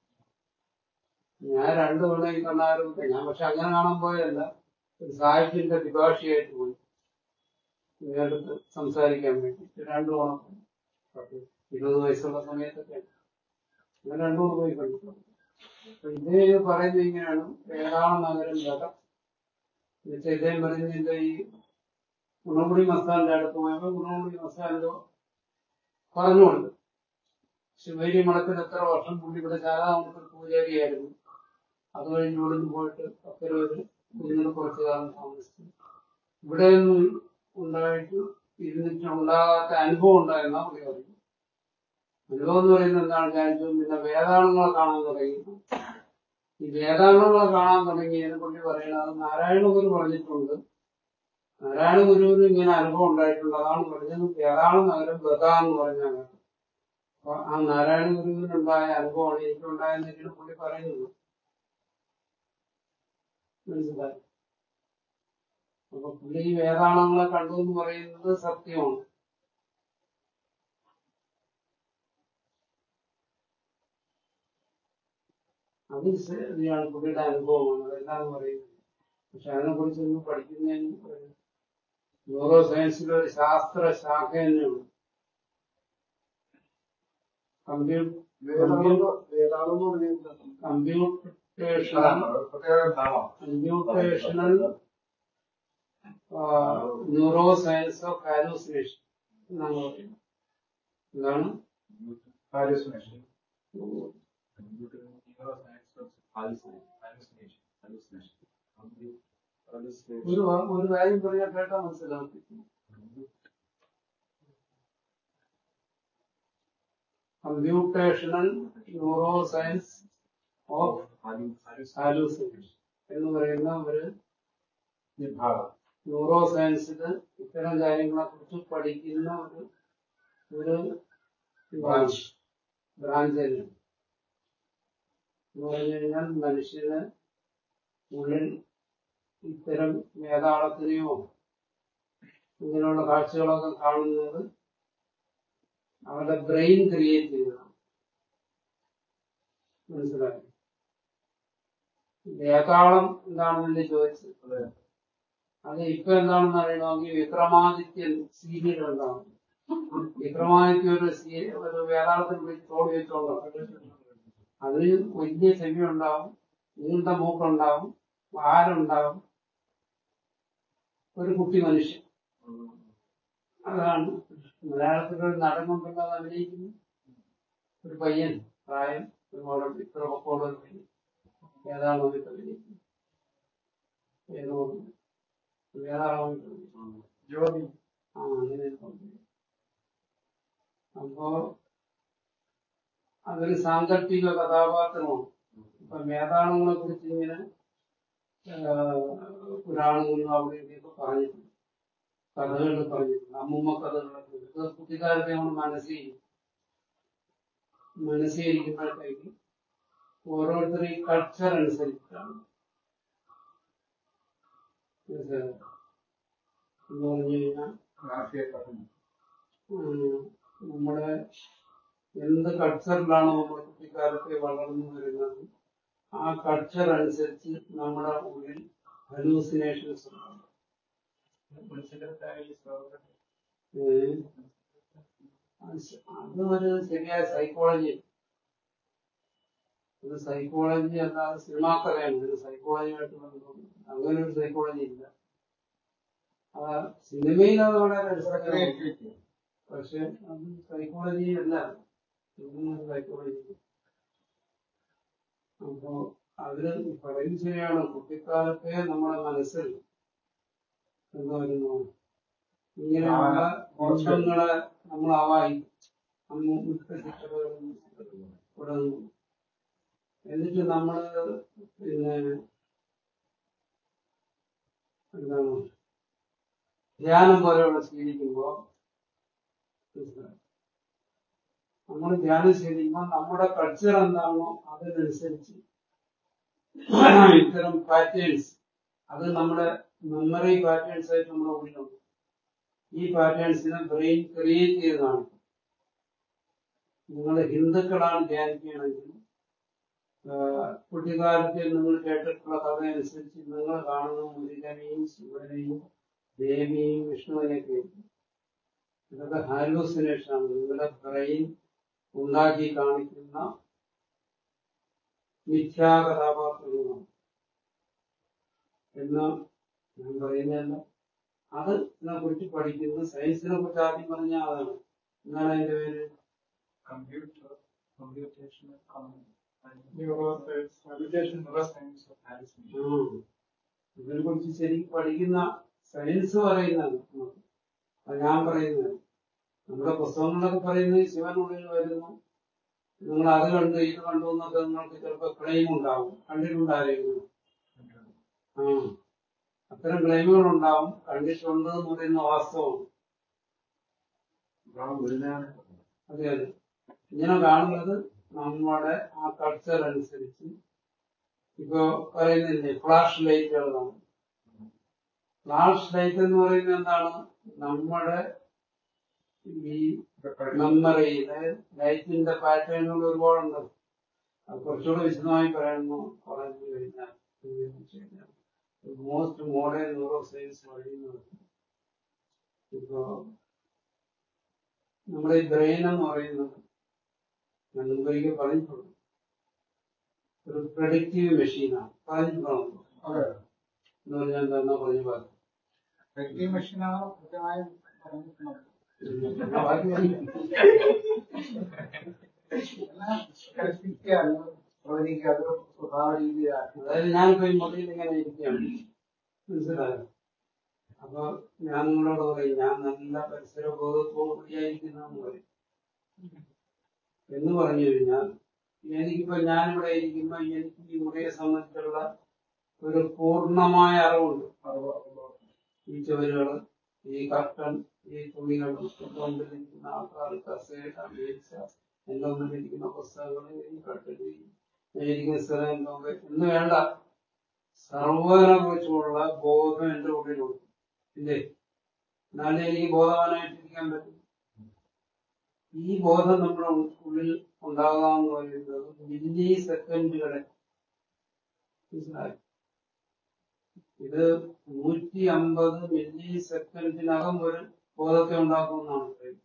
S1: ഞാൻ രണ്ടു തവണ ഈ കണ്ണാരും ഞാൻ പക്ഷെ അങ്ങനെ കാണാൻ പോയതല്ല ഒരു സാഹിത്യന്റെ ദ്വിഭാഷിയായിട്ട് പോയി ഇങ്ങോട്ട് സംസാരിക്കാൻ വേണ്ടി രണ്ടു തവണ പോയി. ഇരുപത് വയസ്സുള്ള സമയത്തൊക്കെ അങ്ങനെ രണ്ടു തവണ പോയി കണ്ടിട്ടുണ്ട് അപ്പൊ ഇതേ പറയുന്നത് ഇങ്ങനെയാണ് ഏതാണ് നഗരം കഥ എന്നുവെച്ചാൽ ഇദ്ദേഹം പറയുന്നതിന്റെ ഈ ഗുണമുടി മസ്താന്റെ അടുത്ത് പോയപ്പോ ഗുണമുടി മസ്താനോ പറഞ്ഞുകൊണ്ട് ശിവേരി മഠത്തിൽ എത്ര വർഷം പുള്ളി ഇവിടെ ശാലാമഠത്തിൽ പൂജാരിയായിരുന്നു അത് കഴിഞ്ഞ് ഇവിടെ നിന്ന് പോയിട്ട് അക്കരെ ഒരു കുഞ്ഞിന് കുറച്ച് കാലം താമസിച്ചു ഇവിടെ ഒന്നും ഉണ്ടായിട്ട് ഇരുന്നിട്ട് ഉണ്ടാകാത്ത അനുഭവം ഉണ്ടായെന്നാ പുള്ളി പറഞ്ഞു അനുഭവം എന്ന് പറയുന്നത് എന്താണ് കാര്യം പിന്നെ വേദാന്തങ്ങളെ കാണാൻ തുടങ്ങി ഈ വേദാന്തങ്ങളെ കാണാൻ തുടങ്ങിയതിനെ പുള്ളി പറയുന്നത് നാരായണ ഗുരു പറഞ്ഞിട്ടുണ്ട് നാരായണ ഗുരുവിന് ഇങ്ങനെ അനുഭവം ഉണ്ടായിട്ടുണ്ട് അതാണ് പറഞ്ഞത് വേദാണ നഗരം ബദ എന്ന് പറഞ്ഞാണ് അപ്പൊ ആ നാരായണ ഗുരുവിനുണ്ടായ അനുഭവമാണ് എനിക്കുണ്ടായെന്നൊക്കെയാണ് പുള്ളി പറയുന്നത് മനസ്സിലായി അപ്പൊ പുള്ളി ഈ വേദാളങ്ങളെ കണ്ടു എന്ന് പറയുന്നത് സത്യമാണ് അത് ശരിയാണ് പുള്ളിയുടെ അനുഭവമാണ് അതെല്ലാം പറയുന്നത് പക്ഷെ അതിനെ കുറിച്ചൊന്നും പഠിക്കുന്നതിന് ഒരു ന്യൂറോ സയൻസിലെ ഒരു ശാസ്ത്ര ശാഖ തന്നെയുണ്ട് കമ്പ്യൂട്ടർ
S3: വേദാണെന്ന് വേദാണെന്ന് പറഞ്ഞാൽ
S1: കമ്പ്യൂട്ടേഷണൽ
S2: പ്രത്യേക നാമം
S1: computational neuroscience of hallucination എന്നാണ് പറയുന്നത് എന്താണ്
S2: ഹാലുസിനേഷൻ
S1: ഒരു വ- ഒരു കാര്യം പറഞ്ഞാൽ കേട്ടാ മനസ്സിലാക്കി computational neuroscience of hallucination എന്ന് പറയുന്ന ഒരു
S2: വിഭാഗം
S1: ന്യൂറോ സയൻസിൽ ഇത്തരം കാര്യങ്ങളെ കുറിച്ച് പഠിക്കുന്ന ഒരു ഒരു ബ്രാഞ്ച് ബ്രാഞ്ച് തന്നെയാണ് എന്ന് പറഞ്ഞു കഴിഞ്ഞാൽ മനുഷ്യന് ഉള്ളിൽ ഇത്തരം വേതാളത്തിനെയോ ഇങ്ങനെയുള്ള കാഴ്ചകളൊക്കെ കാണുന്നത് അവരുടെ ബ്രെയിൻ ക്രിയേറ്റ് ചെയ്തതാണ് മനസ്സിലായി വേതാളം എന്താണെന്നല്ലേ ചോദിച്ചത് അത് ഇപ്പൊ എന്താണെന്ന് അറിയണമെങ്കിൽ വിക്രമാദിത്യൻ സീരിയൽ ഉണ്ടാവും വിക്രമാദിത്യ ഒരു സീ- ഒരു വേതാളത്തിൽ വിളിച്ച് തോളി വെച്ചോണ്ടാവും അതിന് വലിയ ചെവി ഉണ്ടാവും നീണ്ട മൂക്കുണ്ടാവും വാലുണ്ടാവും ഒരു കുട്ടി മനുഷ്യൻ അതാണ് മലയാളത്തിൽ ഒരു നടൻ കൊണ്ടുള്ള അത് അഭിനയിക്കുന്നു ഒരു പയ്യൻ പ്രായം ഒരു മോഡൽ ഇത്ര പൊക്കമുള്ള ഒരു പയ്യൻ ഏതാണോ ഇത് അഭിനയിക്കുന്നത് ഏതോ ഏതാണോ ഇത് അഭിനയിക്കുന്നത്?
S2: ജ്യോതി
S1: ആ അങ്ങനെ ഒരു പയ്യൻ. അപ്പോ അതൊരു സാങ്കല്പിക കഥാപാത്രമാണ് ഇപ്പൊ വേദാളങ്ങളെ കുറിച്ച് ഇങ്ങനെ പുരാണങ്ങളിലും അവിടെ ഇവിടെയൊക്കെ പറഞ്ഞിട്ടുണ്ട് കഥകൾ പറഞ്ഞിട്ടുണ്ട് അമ്മൂമ്മ കഥകളൊക്കെ ഉണ്ട്. ഇത് കുട്ടിക്കാലത്തെ നമ്മൾ മനസ്സിൽ മനസ്സിലിരിക്കുമ്പോഴത്തേക്ക് ഓരോരുത്തരും ഈ കൾച്ചർ അനുസരിച്ചാണ് മനസ്സിലായോ? എന്ന് പറഞ്ഞു കഴിഞ്ഞാൽ
S2: രാഷ്ട്രീയ പഠനം
S1: ഉം, നമ്മുടെ എന്ത് കൾച്ചറിലാണോ നമ്മൾ കുട്ടിക്കാലത്തെ വളർന്നു വരുന്നത് ആ കൾച്ചർ അനുസരിച്ച് നമ്മുടെ ഉള്ളിൽ ഹലൂസിനേഷൻസ് ഉണ്ടാകും ഏഹ്? അത് ശ- അത് ഒരു ശരിയായ സൈക്കോളജി ഒരു സൈക്കോളജി അല്ലാതെ സിനിമാ കഥയാണ് ഒരു സൈക്കോളജിയായിട്ട് ബന്ധമുണ്ട് അങ്ങനെ ഒരു സൈക്കോളജി ഇല്ല ആ സിനിമയിൽ അത് വളരെ രസകരമാണ്
S2: ക്രിയേറ്റിവിറ്റി
S1: പക്ഷെ അത് സൈക്കോളജി അല്ല ഇതൊന്നും സൈക്കോളജി അപ്പോ അതില് പറയുന്നത് ശരിയാണ് കുട്ടിക്കാലത്തെ നമ്മുടെ മനസ്സിൽ എന്ന് വരുന്നു ഇങ്ങനെയുള്ള ബോധങ്ങളെ നമ്മൾ ആവായി അന്ന് തുടങ്ങും എന്നിട്ട് നമ്മള് പിന്നെ എന്താണ് ധ്യാനം പോലെയുള്ള ശീലിക്കുമ്പോ നമ്മൾ ധ്യാനം ചെയ്യുമ്പോൾ നമ്മുടെ കൾച്ചർ എന്താണോ അതിനനുസരിച്ച് ഇത്തരം പാറ്റേൺസ് അത് നമ്മുടെ മെമ്മറി പാറ്റേൺസ് ആയിട്ട് നമ്മുടെ ഉള്ളിലുണ്ട് ഈ പാറ്റേൺസിനെ ബ്രെയിൻ ക്രിയേറ്റ് ചെയ്തതാണ് നിങ്ങൾ ഹിന്ദുക്കളാണ് ധ്യാനിക്കുകയാണെങ്കിൽ കുട്ടിക്കാലത്ത് നിങ്ങൾ കേട്ടിട്ടുള്ള കഥ അനുസരിച്ച് നിങ്ങൾ കാണുന്ന മുരുകനെയും ശിവനെയും ദേവിയെയും വിഷ്ണുവിനെയൊക്കെ ഇതൊക്കെ ഹാലൂസിനേഷൻ ആണ് നിങ്ങളുടെ ബ്രെയിൻ ഉണ്ടാക്കി കാണിക്കുന്ന മിഥ്യാ കഥാപാത്രങ്ങളാണ് എന്ന് ഞാൻ പറയുന്നതല്ല അത് ഇതിനെ കുറിച്ച് പഠിക്കുന്നത് സയൻസിനെ കുറിച്ച് ആദ്യം പറഞ്ഞ അതാണ് എന്താണ് അതിന്റെ പേര്
S2: Computer, computational economy, and
S3: neuroscience,
S2: computation neuroscience of hallucination.
S1: ഇതിനെ കുറിച്ച് ശരിക്കും പഠിക്കുന്ന സയൻസ് പറയുന്നതാണ് നമുക്ക്. അത് ഞാൻ പറയുന്നത് നമ്മുടെ പുസ്തകങ്ങളൊക്കെ പറയുന്നത് ശിവനുള്ളിൽ വരുന്നു നിങ്ങൾ അത് കണ്ടു ഇത് കണ്ടു എന്നൊക്കെ നിങ്ങൾക്ക് ചിലപ്പോൾ ക്ലെയിം ഉണ്ടാവും കണ്ടിട്ടുണ്ടായിരിക്കും ആ അത്തരം ക്ലെയിമുകൾ ഉണ്ടാവും കണ്ടിട്ടുണ്ട് എന്ന് പറയുന്ന വാസ്തവമാണ്
S2: അതാണ് ഗുരുനാണ്
S1: അതെ അതെ ഇങ്ങനെ കാണുന്നത് നമ്മുടെ ആ കൾച്ചർ അനുസരിച്ച് ഇപ്പൊ പറയുന്നില്ലേ ഫ്ലാഷ് ലൈറ്റുകളാണ് ഫ്ലാഷ് ലൈറ്റ് എന്ന് പറയുന്നത് എന്താണ് നമ്മുടെ ഈ മെമ്മറിയിലെ ലൈറ്റിന്റെ പാറ്റേണുകൾ ഒരുപാടുണ്ട് അത് കുറച്ചുകൂടെ വിശദമായി പറയുന്നു പറഞ്ഞു കഴിഞ്ഞാൽ മോസ്റ്റ് മോഡേൺ ന്യൂറോ സയൻസ് പറയുന്നത് ഇപ്പോ നമ്മുടെ ഈ ബ്രെയിൻ എന്ന് പറയുന്നത് ഞാൻ മുമ്പൊരിക്കൽ പറഞ്ഞിട്ടുണ്ട് ഒരു പ്രഡിക്റ്റീവ് മെഷീനാണ് പറഞ്ഞിട്ടുണ്ടോ
S2: അതെ
S1: എന്ന് പറഞ്ഞാൽ എന്താ പറഞ്ഞു പറഞ്ഞു
S2: വ്യക്തി മെഷീനാണ് കൃത്യമായി പറഞ്ഞിട്ടുള്ളത് എല്ലാം കൽപ്പിക്കുക അല്ലെങ്കിൽ പ്രവചിക്കുക അതൊരു സ്വഭാവ രീതിയാണ്
S1: അതായത് ഞാനിപ്പോ ഈ മുറിയിൽ ഇങ്ങനെ ഇരിക്കുകയാണ് മനസ്സിലായോ അപ്പൊ ഞാൻ നിങ്ങളോട് പറയും ഞാൻ നല്ല പരിസര ബോധത്തോടുകൂടിയായിരിക്കുന്നെന്ന് പറയും എന്ന് പറഞ്ഞു കഴിഞ്ഞാൽ എനിക്കിപ്പോ ഞാനിവിടെ ഇരിക്കുമ്പോ എനിക്ക് ഈ മുറിയെ സംബന്ധിച്ചുള്ള ഒരു പൂർണ്ണമായ അറിവുണ്ട്
S2: അറിവ് അറിവ്
S1: ഈ ചുവരുകള് ഈ കർട്ടൻ ഈ തുണികൾ കൊണ്ടിരിക്കുന്ന ആൾക്കാർ കസേര മേശ എന്റെ മുന്നിലിരിക്കുന്ന പുസ്തകങ്ങൾ ഈ കട്ടിൽ ഇരിക്കുന്ന സ്ഥലം എന്തൊക്കെ എന്ന് വേണ്ട സർവ്വതിനെ കുറിച്ചുള്ള ബോധം എന്റെ ഉള്ളിലുണ്ട് ഇല്ലേ എന്നാലേ എനിക്ക് ബോധവാനായിട്ടിരിക്കാൻ പറ്റും ഈ ബോധം നമ്മുടെ ഉള്ളിൽ ഉണ്ടാകുക എന്ന് പറയുന്നത് മില്ലി സെക്കൻഡുകളെ മനസ്സിലായി ഇത് നൂറ്റി അമ്പത് മില്ലി സെക്കൻഡിനകം ഒരു ബോധത്തെ ഉണ്ടാക്കുമെന്നാണ് പറയുന്നത്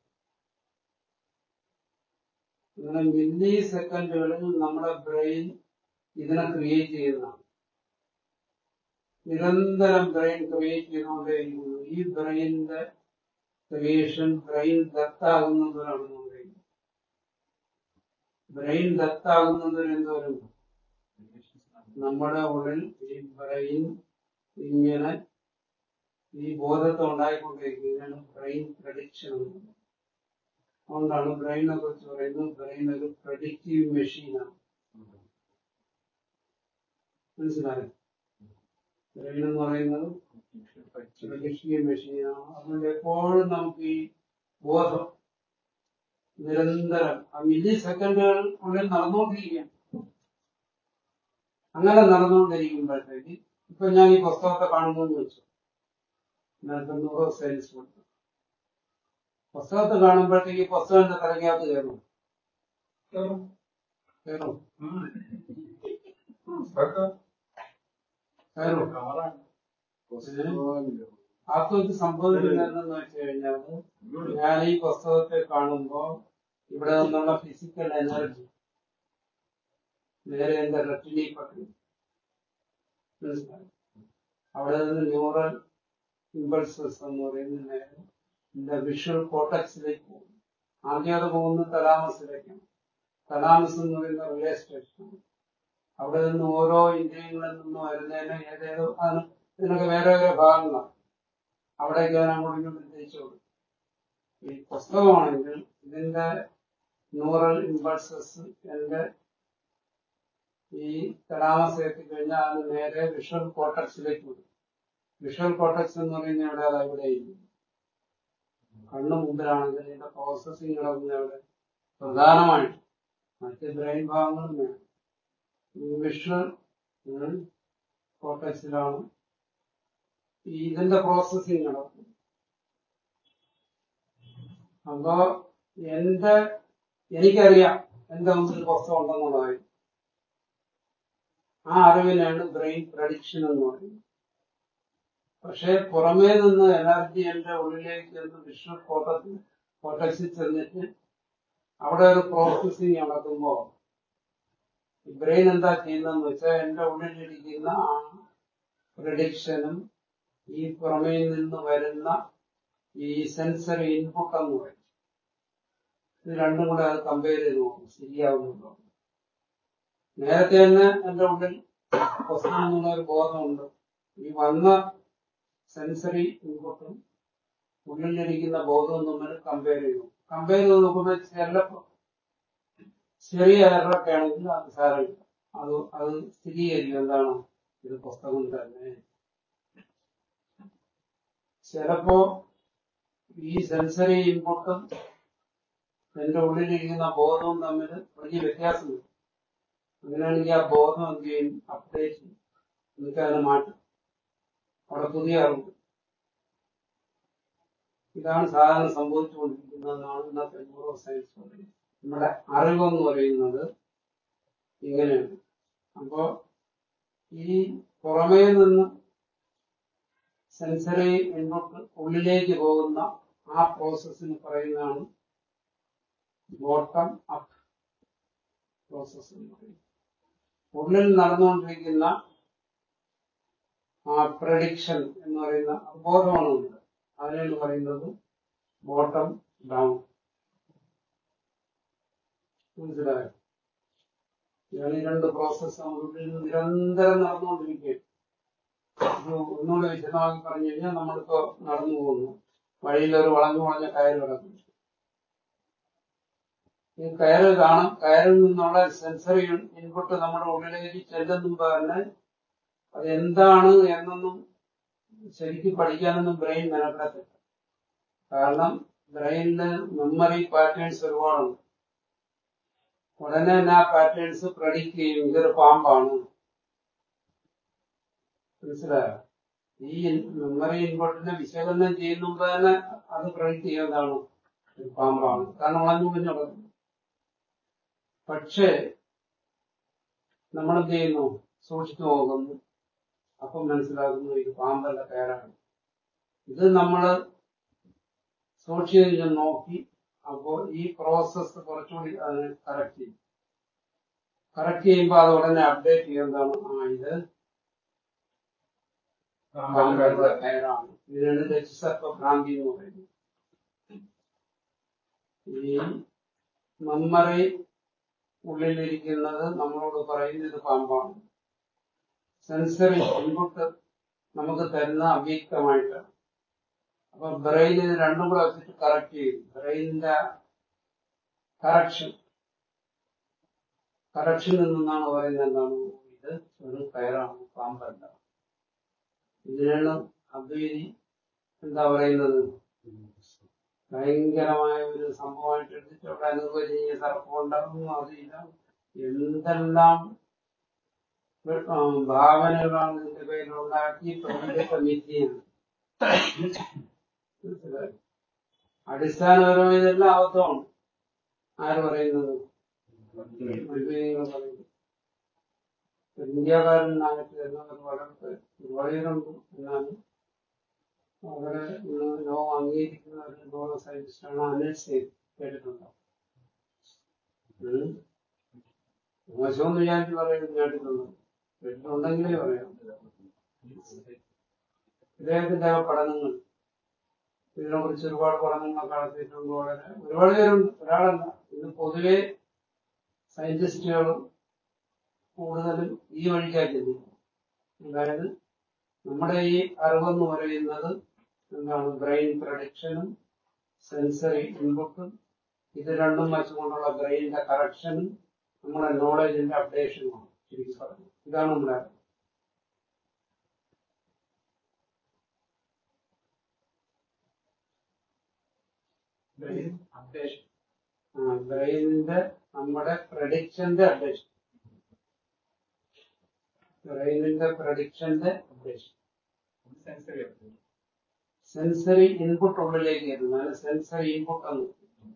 S1: ഇങ്ങനെ മില്ലി സെക്കൻഡുകളിൽ നമ്മുടെ ബ്രെയിൻ ഇതിനെ ക്രിയേറ്റ് ചെയ്യുന്നതാണ് നിരന്തരം ബ്രെയിൻ ക്രിയേറ്റ് ചെയ്തുകൊണ്ടേയിരിക്കുന്നു ഈ ബ്രെയിനിന്റെ ക്രിയേഷൻ ബ്രെയിൻ ദത്താകുന്നതിനാണ് ബ്രെയിൻ ദത്താകുന്നതിന് എന്തോരം നമ്മുടെ ഉള്ളിൽ ഈ ബ്രെയിൻ ഇങ്ങനെ ഈ ബോധത്തെ ഉണ്ടായിക്കൊണ്ടിരിക്കും ഇതിനാണ് ബ്രെയിൻ പ്രഡിക്ഷൻ അതുകൊണ്ടാണ് ബ്രെയിനെ കുറിച്ച് പറയുന്നത് ബ്രെയിൻ ഒരു പ്രഡിക്റ്റീവ് മെഷീനാണ് മനസ്സിലായോ ബ്രെയിൻ എന്ന് പറയുന്നത് പ്രഡിക്റ്റീവ് മെഷീനാണ് അതുകൊണ്ട് എപ്പോഴും നമുക്ക് ഈ ബോധം നിരന്തരം ആ മില്ലി സെക്കൻഡുകൾ ഉള്ളിൽ നടന്നുകൊണ്ടിരിക്കുകയാണ് അങ്ങനെ നടന്നുകൊണ്ടിരിക്കുമ്പോഴത്തേക്ക് ഇപ്പൊ ഞാൻ ഈ പുസ്തകത്തെ കാണുന്നു വെച്ചു നേരത്തെ നൂറോ സയൻസ് കൊടുത്തു പുസ്തകത്തെ കാണുമ്പോഴത്തേക്ക് ഈ പുസ്തകം എന്റെ തലയ്ക്കകത്ത് കയറും കയറും കയറും
S2: കാറാണ്
S1: ആത്മഹത്യ സംഭവിക്കുന്നതെന്ന് വെച്ച് കഴിഞ്ഞാൽ ഞാൻ ഈ പുസ്തകത്തെ കാണുമ്പോൾ ഇവിടെ നിന്നുള്ള ഫിസിക്കൽ എനർജി നേരെ എന്റെ റെറ്റിനി പറ്റും മനസ്സിലായി അവിടെ നിന്ന് ന്യൂറൽ ഇമ്പൾസസ് എന്ന് പറയുന്ന നേരെ എന്റെ വിഷ്വൽ കോട്ടക്സിലേക്ക് പോകും ആദ്യം അത് പോകുന്നത് തലാമസിലേക്കാണ് തലാമസ് എന്ന് പറയുന്ന റിലേ സ്റ്റേഷൻ അവിടെ നിന്ന് ഓരോ ഇന്ദ്രിയങ്ങളിൽ നിന്ന് വരുന്നതിന് ഏതേതോ ആണ് ഇതിനൊക്കെ വേറെ വേറെ ഭാഗങ്ങളാണ് അവിടേക്ക് ഞാൻ അങ്ങോട്ടും ഇങ്ങോട്ടും തിരിച്ചു കൊടുക്കും ഈ പുസ്തകമാണെങ്കിൽ ഇതിന്റെ ന്യൂറൽ ഇമ്പൾസസ് എന്റെ ഈ തലാമസ് എത്തിക്കഴിഞ്ഞാൽ അത് നേരെ വിഷ്വൽ കോട്ടക്സിലേക്ക് വിടും വിഷ്വൽ കോട്ടക്സ് എന്ന് പറയുന്നത് എവിടെ അത് അവിടെ ഇരിക്കും കണ്ണു മുമ്പിലാണെങ്കിൽ ഇതിന്റെ പ്രോസസ്സിംഗ് നടക്കുന്ന അവിടെ പ്രധാനമായിട്ട് മറ്റ് ബ്രെയിൻ ഭാഗങ്ങളും വേണം വിഷ്വൽ കോട്ടക്സിലാണ് ഇതിന്റെ പ്രോസസ്സിങ് നടക്കും അപ്പോ എന്റെ എനിക്കറിയാം എന്റെ മുമ്പിൽ പുസ്തകം ഉണ്ടെന്നുള്ളതായി ആ അറിവിനാണ് ബ്രെയിൻ പ്രഡിക്ഷൻ എന്ന് പറയുന്നത് പക്ഷെ പുറമേ നിന്ന് എനർജി എന്റെ ഉള്ളിലേക്ക് ചെന്ന് വിഷ്വൽ കോട്ടത്തിൽ കോട്ടക്സിൽ ചെന്നിട്ട് അവിടെ ഒരു പ്രോസസ്സിങ് നടക്കുമ്പോ ബ്രെയിൻ എന്താ ചെയ്യുന്നതെന്ന് വെച്ചാൽ എന്റെ ഉള്ളിലിരിക്കുന്ന ആ പ്രഡിക്ഷനും ഈ പുറമേ നിന്ന് വരുന്ന ഈ സെൻസറി ഇൻപുട്ട് എന്ന് പറയും ഇത് രണ്ടും കൂടെ അത് കമ്പയർ ചെയ്ത് നോക്കും ശരിയാവുന്നുണ്ടോ നേരത്തെ തന്നെ എന്റെ ഉള്ളിൽ പുസ്തകം എന്നുള്ള ഒരു ബോധമുണ്ട് ഈ വന്ന സെൻസറി ഇൻപുട്ടും ഉള്ളിലിരിക്കുന്ന ബോധവും തമ്മിൽ കമ്പയർ ചെയ്തു കമ്പയർ ചെയ്ത് നോക്കുമ്പോൾ ചിലപ്പോ ചെറിയ എററൊക്കെ ആണെങ്കിൽ അത് സാരമില്ല അത് അത് സ്ഥിരീകരിക്കും എന്താണ് ഇത് പുസ്തകം തന്നെ ചിലപ്പോ ഈ സെൻസറി ഇൻപുട്ടും എന്റെ ഉള്ളിലിരിക്കുന്ന ബോധവും തമ്മിൽ വലിയ വ്യത്യാസമുണ്ട് അങ്ങനെയാണെങ്കിൽ ആ ബോധം എന്ത് ചെയ്യും അപ്ഡേറ്റ് ചെയ്യും എന്നിട്ട് അതിനെ മാറ്റും അവിടെ പുതിയ അറിവ് ഇതാണ് സാധാരണ സംഭവിച്ചുകൊണ്ടിരിക്കുന്നതെന്നാണ് ഇന്നത്തെ ന്യൂറോ സയൻസ് പറയുന്നത് നമ്മുടെ അറിവെന്ന് പറയുന്നത് ഇങ്ങനെയാണ് അപ്പോ ഈ പുറമേ നിന്ന് സെൻസറി ഇൻപുട്ട് ഉള്ളിലേക്ക് പോകുന്ന ആ പ്രോസസ്സിന് പറയുന്നതാണ് ബോട്ടം അപ്പ് പ്രോസസ് എന്ന് പറയുന്നത് ഉള്ളിൽ നടന്നുകൊണ്ടിരിക്കുന്ന ആ പ്രഡിക്ഷൻ എന്ന് പറയുന്ന ബോധമാണ് ഉണ്ട് അതിനാണ് പറയുന്നത് ബോട്ടം ഡൗൺ മനസ്സിലായോ ഇതാണ് ഈ രണ്ട് പ്രോസസ് നമ്മളുള്ളിൽ നിരന്തരം നടന്നുകൊണ്ടിരിക്കുകയാണ് ഇത് ഒന്നുകൂടെ വിശദമാക്കി പറഞ്ഞു കഴിഞ്ഞാൽ നമ്മളിപ്പോ നടന്നു പോകുന്നു വഴിയിൽ ഒരു വളഞ്ഞു വളഞ്ഞ കയറ് കിടക്കുന്നു ഈ കയറ് കാണാം കയറിൽ നിന്നുള്ള സെൻസറി ഇൻപുട്ട് നമ്മുടെ ഉള്ളിലേക്ക് ചെല്ലുന്നുമ്പോ തന്നെ അത് എന്താണ് എന്നൊന്നും ശരിക്കും പഠിക്കാനൊന്നും ബ്രെയിൻ മെനക്കെടത്തില്ല കാരണം ബ്രെയിനില് മെമ്മറി പാറ്റേൺസ് ഒരുപാടുണ്ട് ഉടനെ തന്നെ ആ പാറ്റേൺസ് പ്രഡിക്റ്റ് ചെയ്യും ഇതൊരു പാമ്പാണ് മനസ്സിലായോ ഈ മെമ്മറി ഇൻപുട്ടിനെ വിശകലനം ചെയ്യുന്ന മുമ്പ് തന്നെ അത് പ്രഡിക്റ്റ് ചെയ്യുന്നതാണ് ഒരു പാമ്പാണ് കാരണം വളഞ്ഞു കുഞ്ഞുള്ളത് പക്ഷേ നമ്മൾ എന്ത് ചെയ്യുന്നു സൂക്ഷിച്ചു നോക്കുന്നു അപ്പം മനസ്സിലാക്കുന്നു ഇത് പാമ്പല്ല കയറാണ് ഇത് നമ്മള് സൂക്ഷിച്ച് നോക്കി അപ്പോൾ ഈ പ്രോസസ്സ് കുറച്ചുകൂടി അതിനെ കറക്റ്റ് ചെയ്യും കറക്റ്റ് ചെയ്യുമ്പോൾ അത് ഉടനെ അപ്ഡേറ്റ് ചെയ്യുന്നതാണ് ആ ഇത് പാമ്പല്ല കയറാണ് ഇതിനാണ് രജിസർപ്പ ഭ്രാന്തി എന്ന് പറയുന്നത് ഈ മെമ്മറി ഉള്ളിലിരിക്കുന്നത് നമ്മളോട് പറയുന്നത് ഇത് പാമ്പാണ് സെൻസറി ഇൻപുട്ട് നമുക്ക് തരുന്ന അവ്യക്തമായിട്ടാണ് അപ്പൊ ബ്രെയിൻ ഇത് രണ്ടും കൂടെ വെച്ചിട്ട് കറക്റ്റ് ചെയ്യും ബ്രെയിനിന്റെ കറക്ഷൻ കറക്ഷനിൽ നിന്നാണ് പറയുന്നത് എന്താണ് ഇത് ഒരു കയറാണ് പാമ്പല്ല ഇതിനാണ് അദ്വൈതി എന്താ പറയുന്നത് ഭയങ്കരമായ ഒരു സംഭവമായിട്ട് എടുത്തിട്ട് അവിടെ അനുഭവനീയ സർപ്പം ഉണ്ടാകുന്നു അത് ഇതാണ് എന്തെല്ലാം ആ, ഭാവനകളാണ് ഇതിന്റെ പേരിലുണ്ടാക്കി പ്രപഞ്ചത്തെ മിഥ്യയാണ് മനസ്സിലായോ? അടിസ്ഥാനപരമായി ഇതെല്ലാം അബദ്ധമാണ് ആര് പറയുന്നത് അദ്വൈതികൾ പറയുന്നത് ഇന്ത്യക്കാരനായിട്ട് എന്നവർ വളരെ ഒരുപാട് പേരുണ്ട് എന്നാലും അവരെ ഇന്ന് ലോകം അംഗീകരിക്കുന്ന ഒരു ലോക സയന്റിസ്റ്റാണ് അനിൽ സേൻ കേട്ടിട്ടുണ്ടോ ഉം. മോശമെന്ന് വിചാരിച്ച് പറയുന്നത് കേട്ടിട്ടുണ്ടോ കേട്ടിട്ടുണ്ടെങ്കിലേ പറയാം ഇദ്ദേഹത്തിന്റെ ആ പഠനങ്ങൾ ഇതിനെ കുറിച്ച് ഒരുപാട് പഠനങ്ങൾ നടത്തിയിട്ടുണ്ട് വളരെ ഒരുപാട് പേരുണ്ട് ഒരാളല്ല ഇന്ന് പൊതുവെ സയന്റിസ്റ്റുകൾ കൂടുതലും ഈ വഴിക്കാണ് ചിന്തിക്കുന്നത് അതായത് നമ്മുടെ ഈ അറിവെന്ന് പറയുന്നത് എന്താണ് ബ്രെയിൻ പ്രഡിക്ഷനും സെൻസറി ഇൻപുട്ടും ഇത് രണ്ടും വെച്ചുകൊണ്ടുള്ള ബ്രെയിനിന്റെ കറക്ഷനും നമ്മുടെ നോളജിന്റെ അപ്ഡേഷനുമാണ് ശരിക്കും പറഞ്ഞു ഇതാണ് നമ്മുടെ അറിവ്
S2: അപ്ഡേഷൻ
S1: ആ, ബ്രെയിൻ ബ്രെയിനിന്റെ നമ്മുടെ പ്രഡിക്ഷന്റെ അപ്ഡേഷൻ ബ്രെയിനിന്റെ പ്രഡിക്ഷന്റെ അപ്ഡേഷൻ
S4: സെൻസറി
S1: സെൻസറി ഇൻപുട്ട് ഉള്ളിലേക്ക് വരുന്നു അതിന് സെൻസറി ഇൻപുട്ട് എന്ന്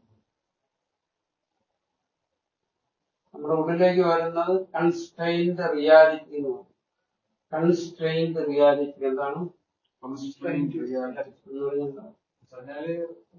S1: നമ്മുടെ ഉള്ളിലേക്ക് വരുന്നത് കൺസ്ട്രെയിൻഡ് റിയാലിറ്റി എന്ന് പറയും കൺസ്ട്രെയിൻഡ് റിയാലിറ്റി എന്താണ്
S4: കൺസ്ട്രെയിൻഡ് റിയാലിറ്റി
S1: എന്ന് പറഞ്ഞാൽ
S4: പറഞ്ഞാല്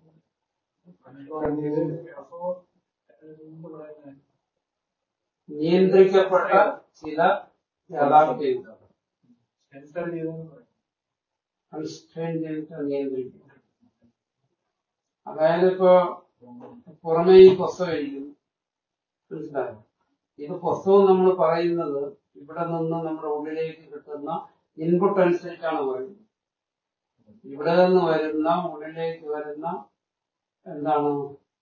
S4: അപ്പോ എന്താ പറയുന്നത്
S1: നിയന്ത്രിക്കപ്പെട്ട ചില യാഥാർത്ഥ്യങ്ങൾ
S4: സെൻസർ ചെയ്തെന്ന് പറയും
S1: കൺസ്ട്രെയിൻഡ് ചെയ്തിട്ട് നിയന്ത്രിക്കും അതായത് ഇപ്പോ പുറമേ ഈ പുസ്തകം ഇരിക്കുന്നു മനസ്സിലായോ ഇത് പുസ്തകം നമ്മൾ പറയുന്നത് ഇവിടെ നിന്ന് നമ്മുടെ ഉള്ളിലേക്ക് കിട്ടുന്ന ഇൻപുട്ട് അനുസരിച്ചാണ് പറയുന്നത് ഇവിടെ നിന്ന് വരുന്ന ഉള്ളിലേക്ക് വരുന്ന എന്താണ്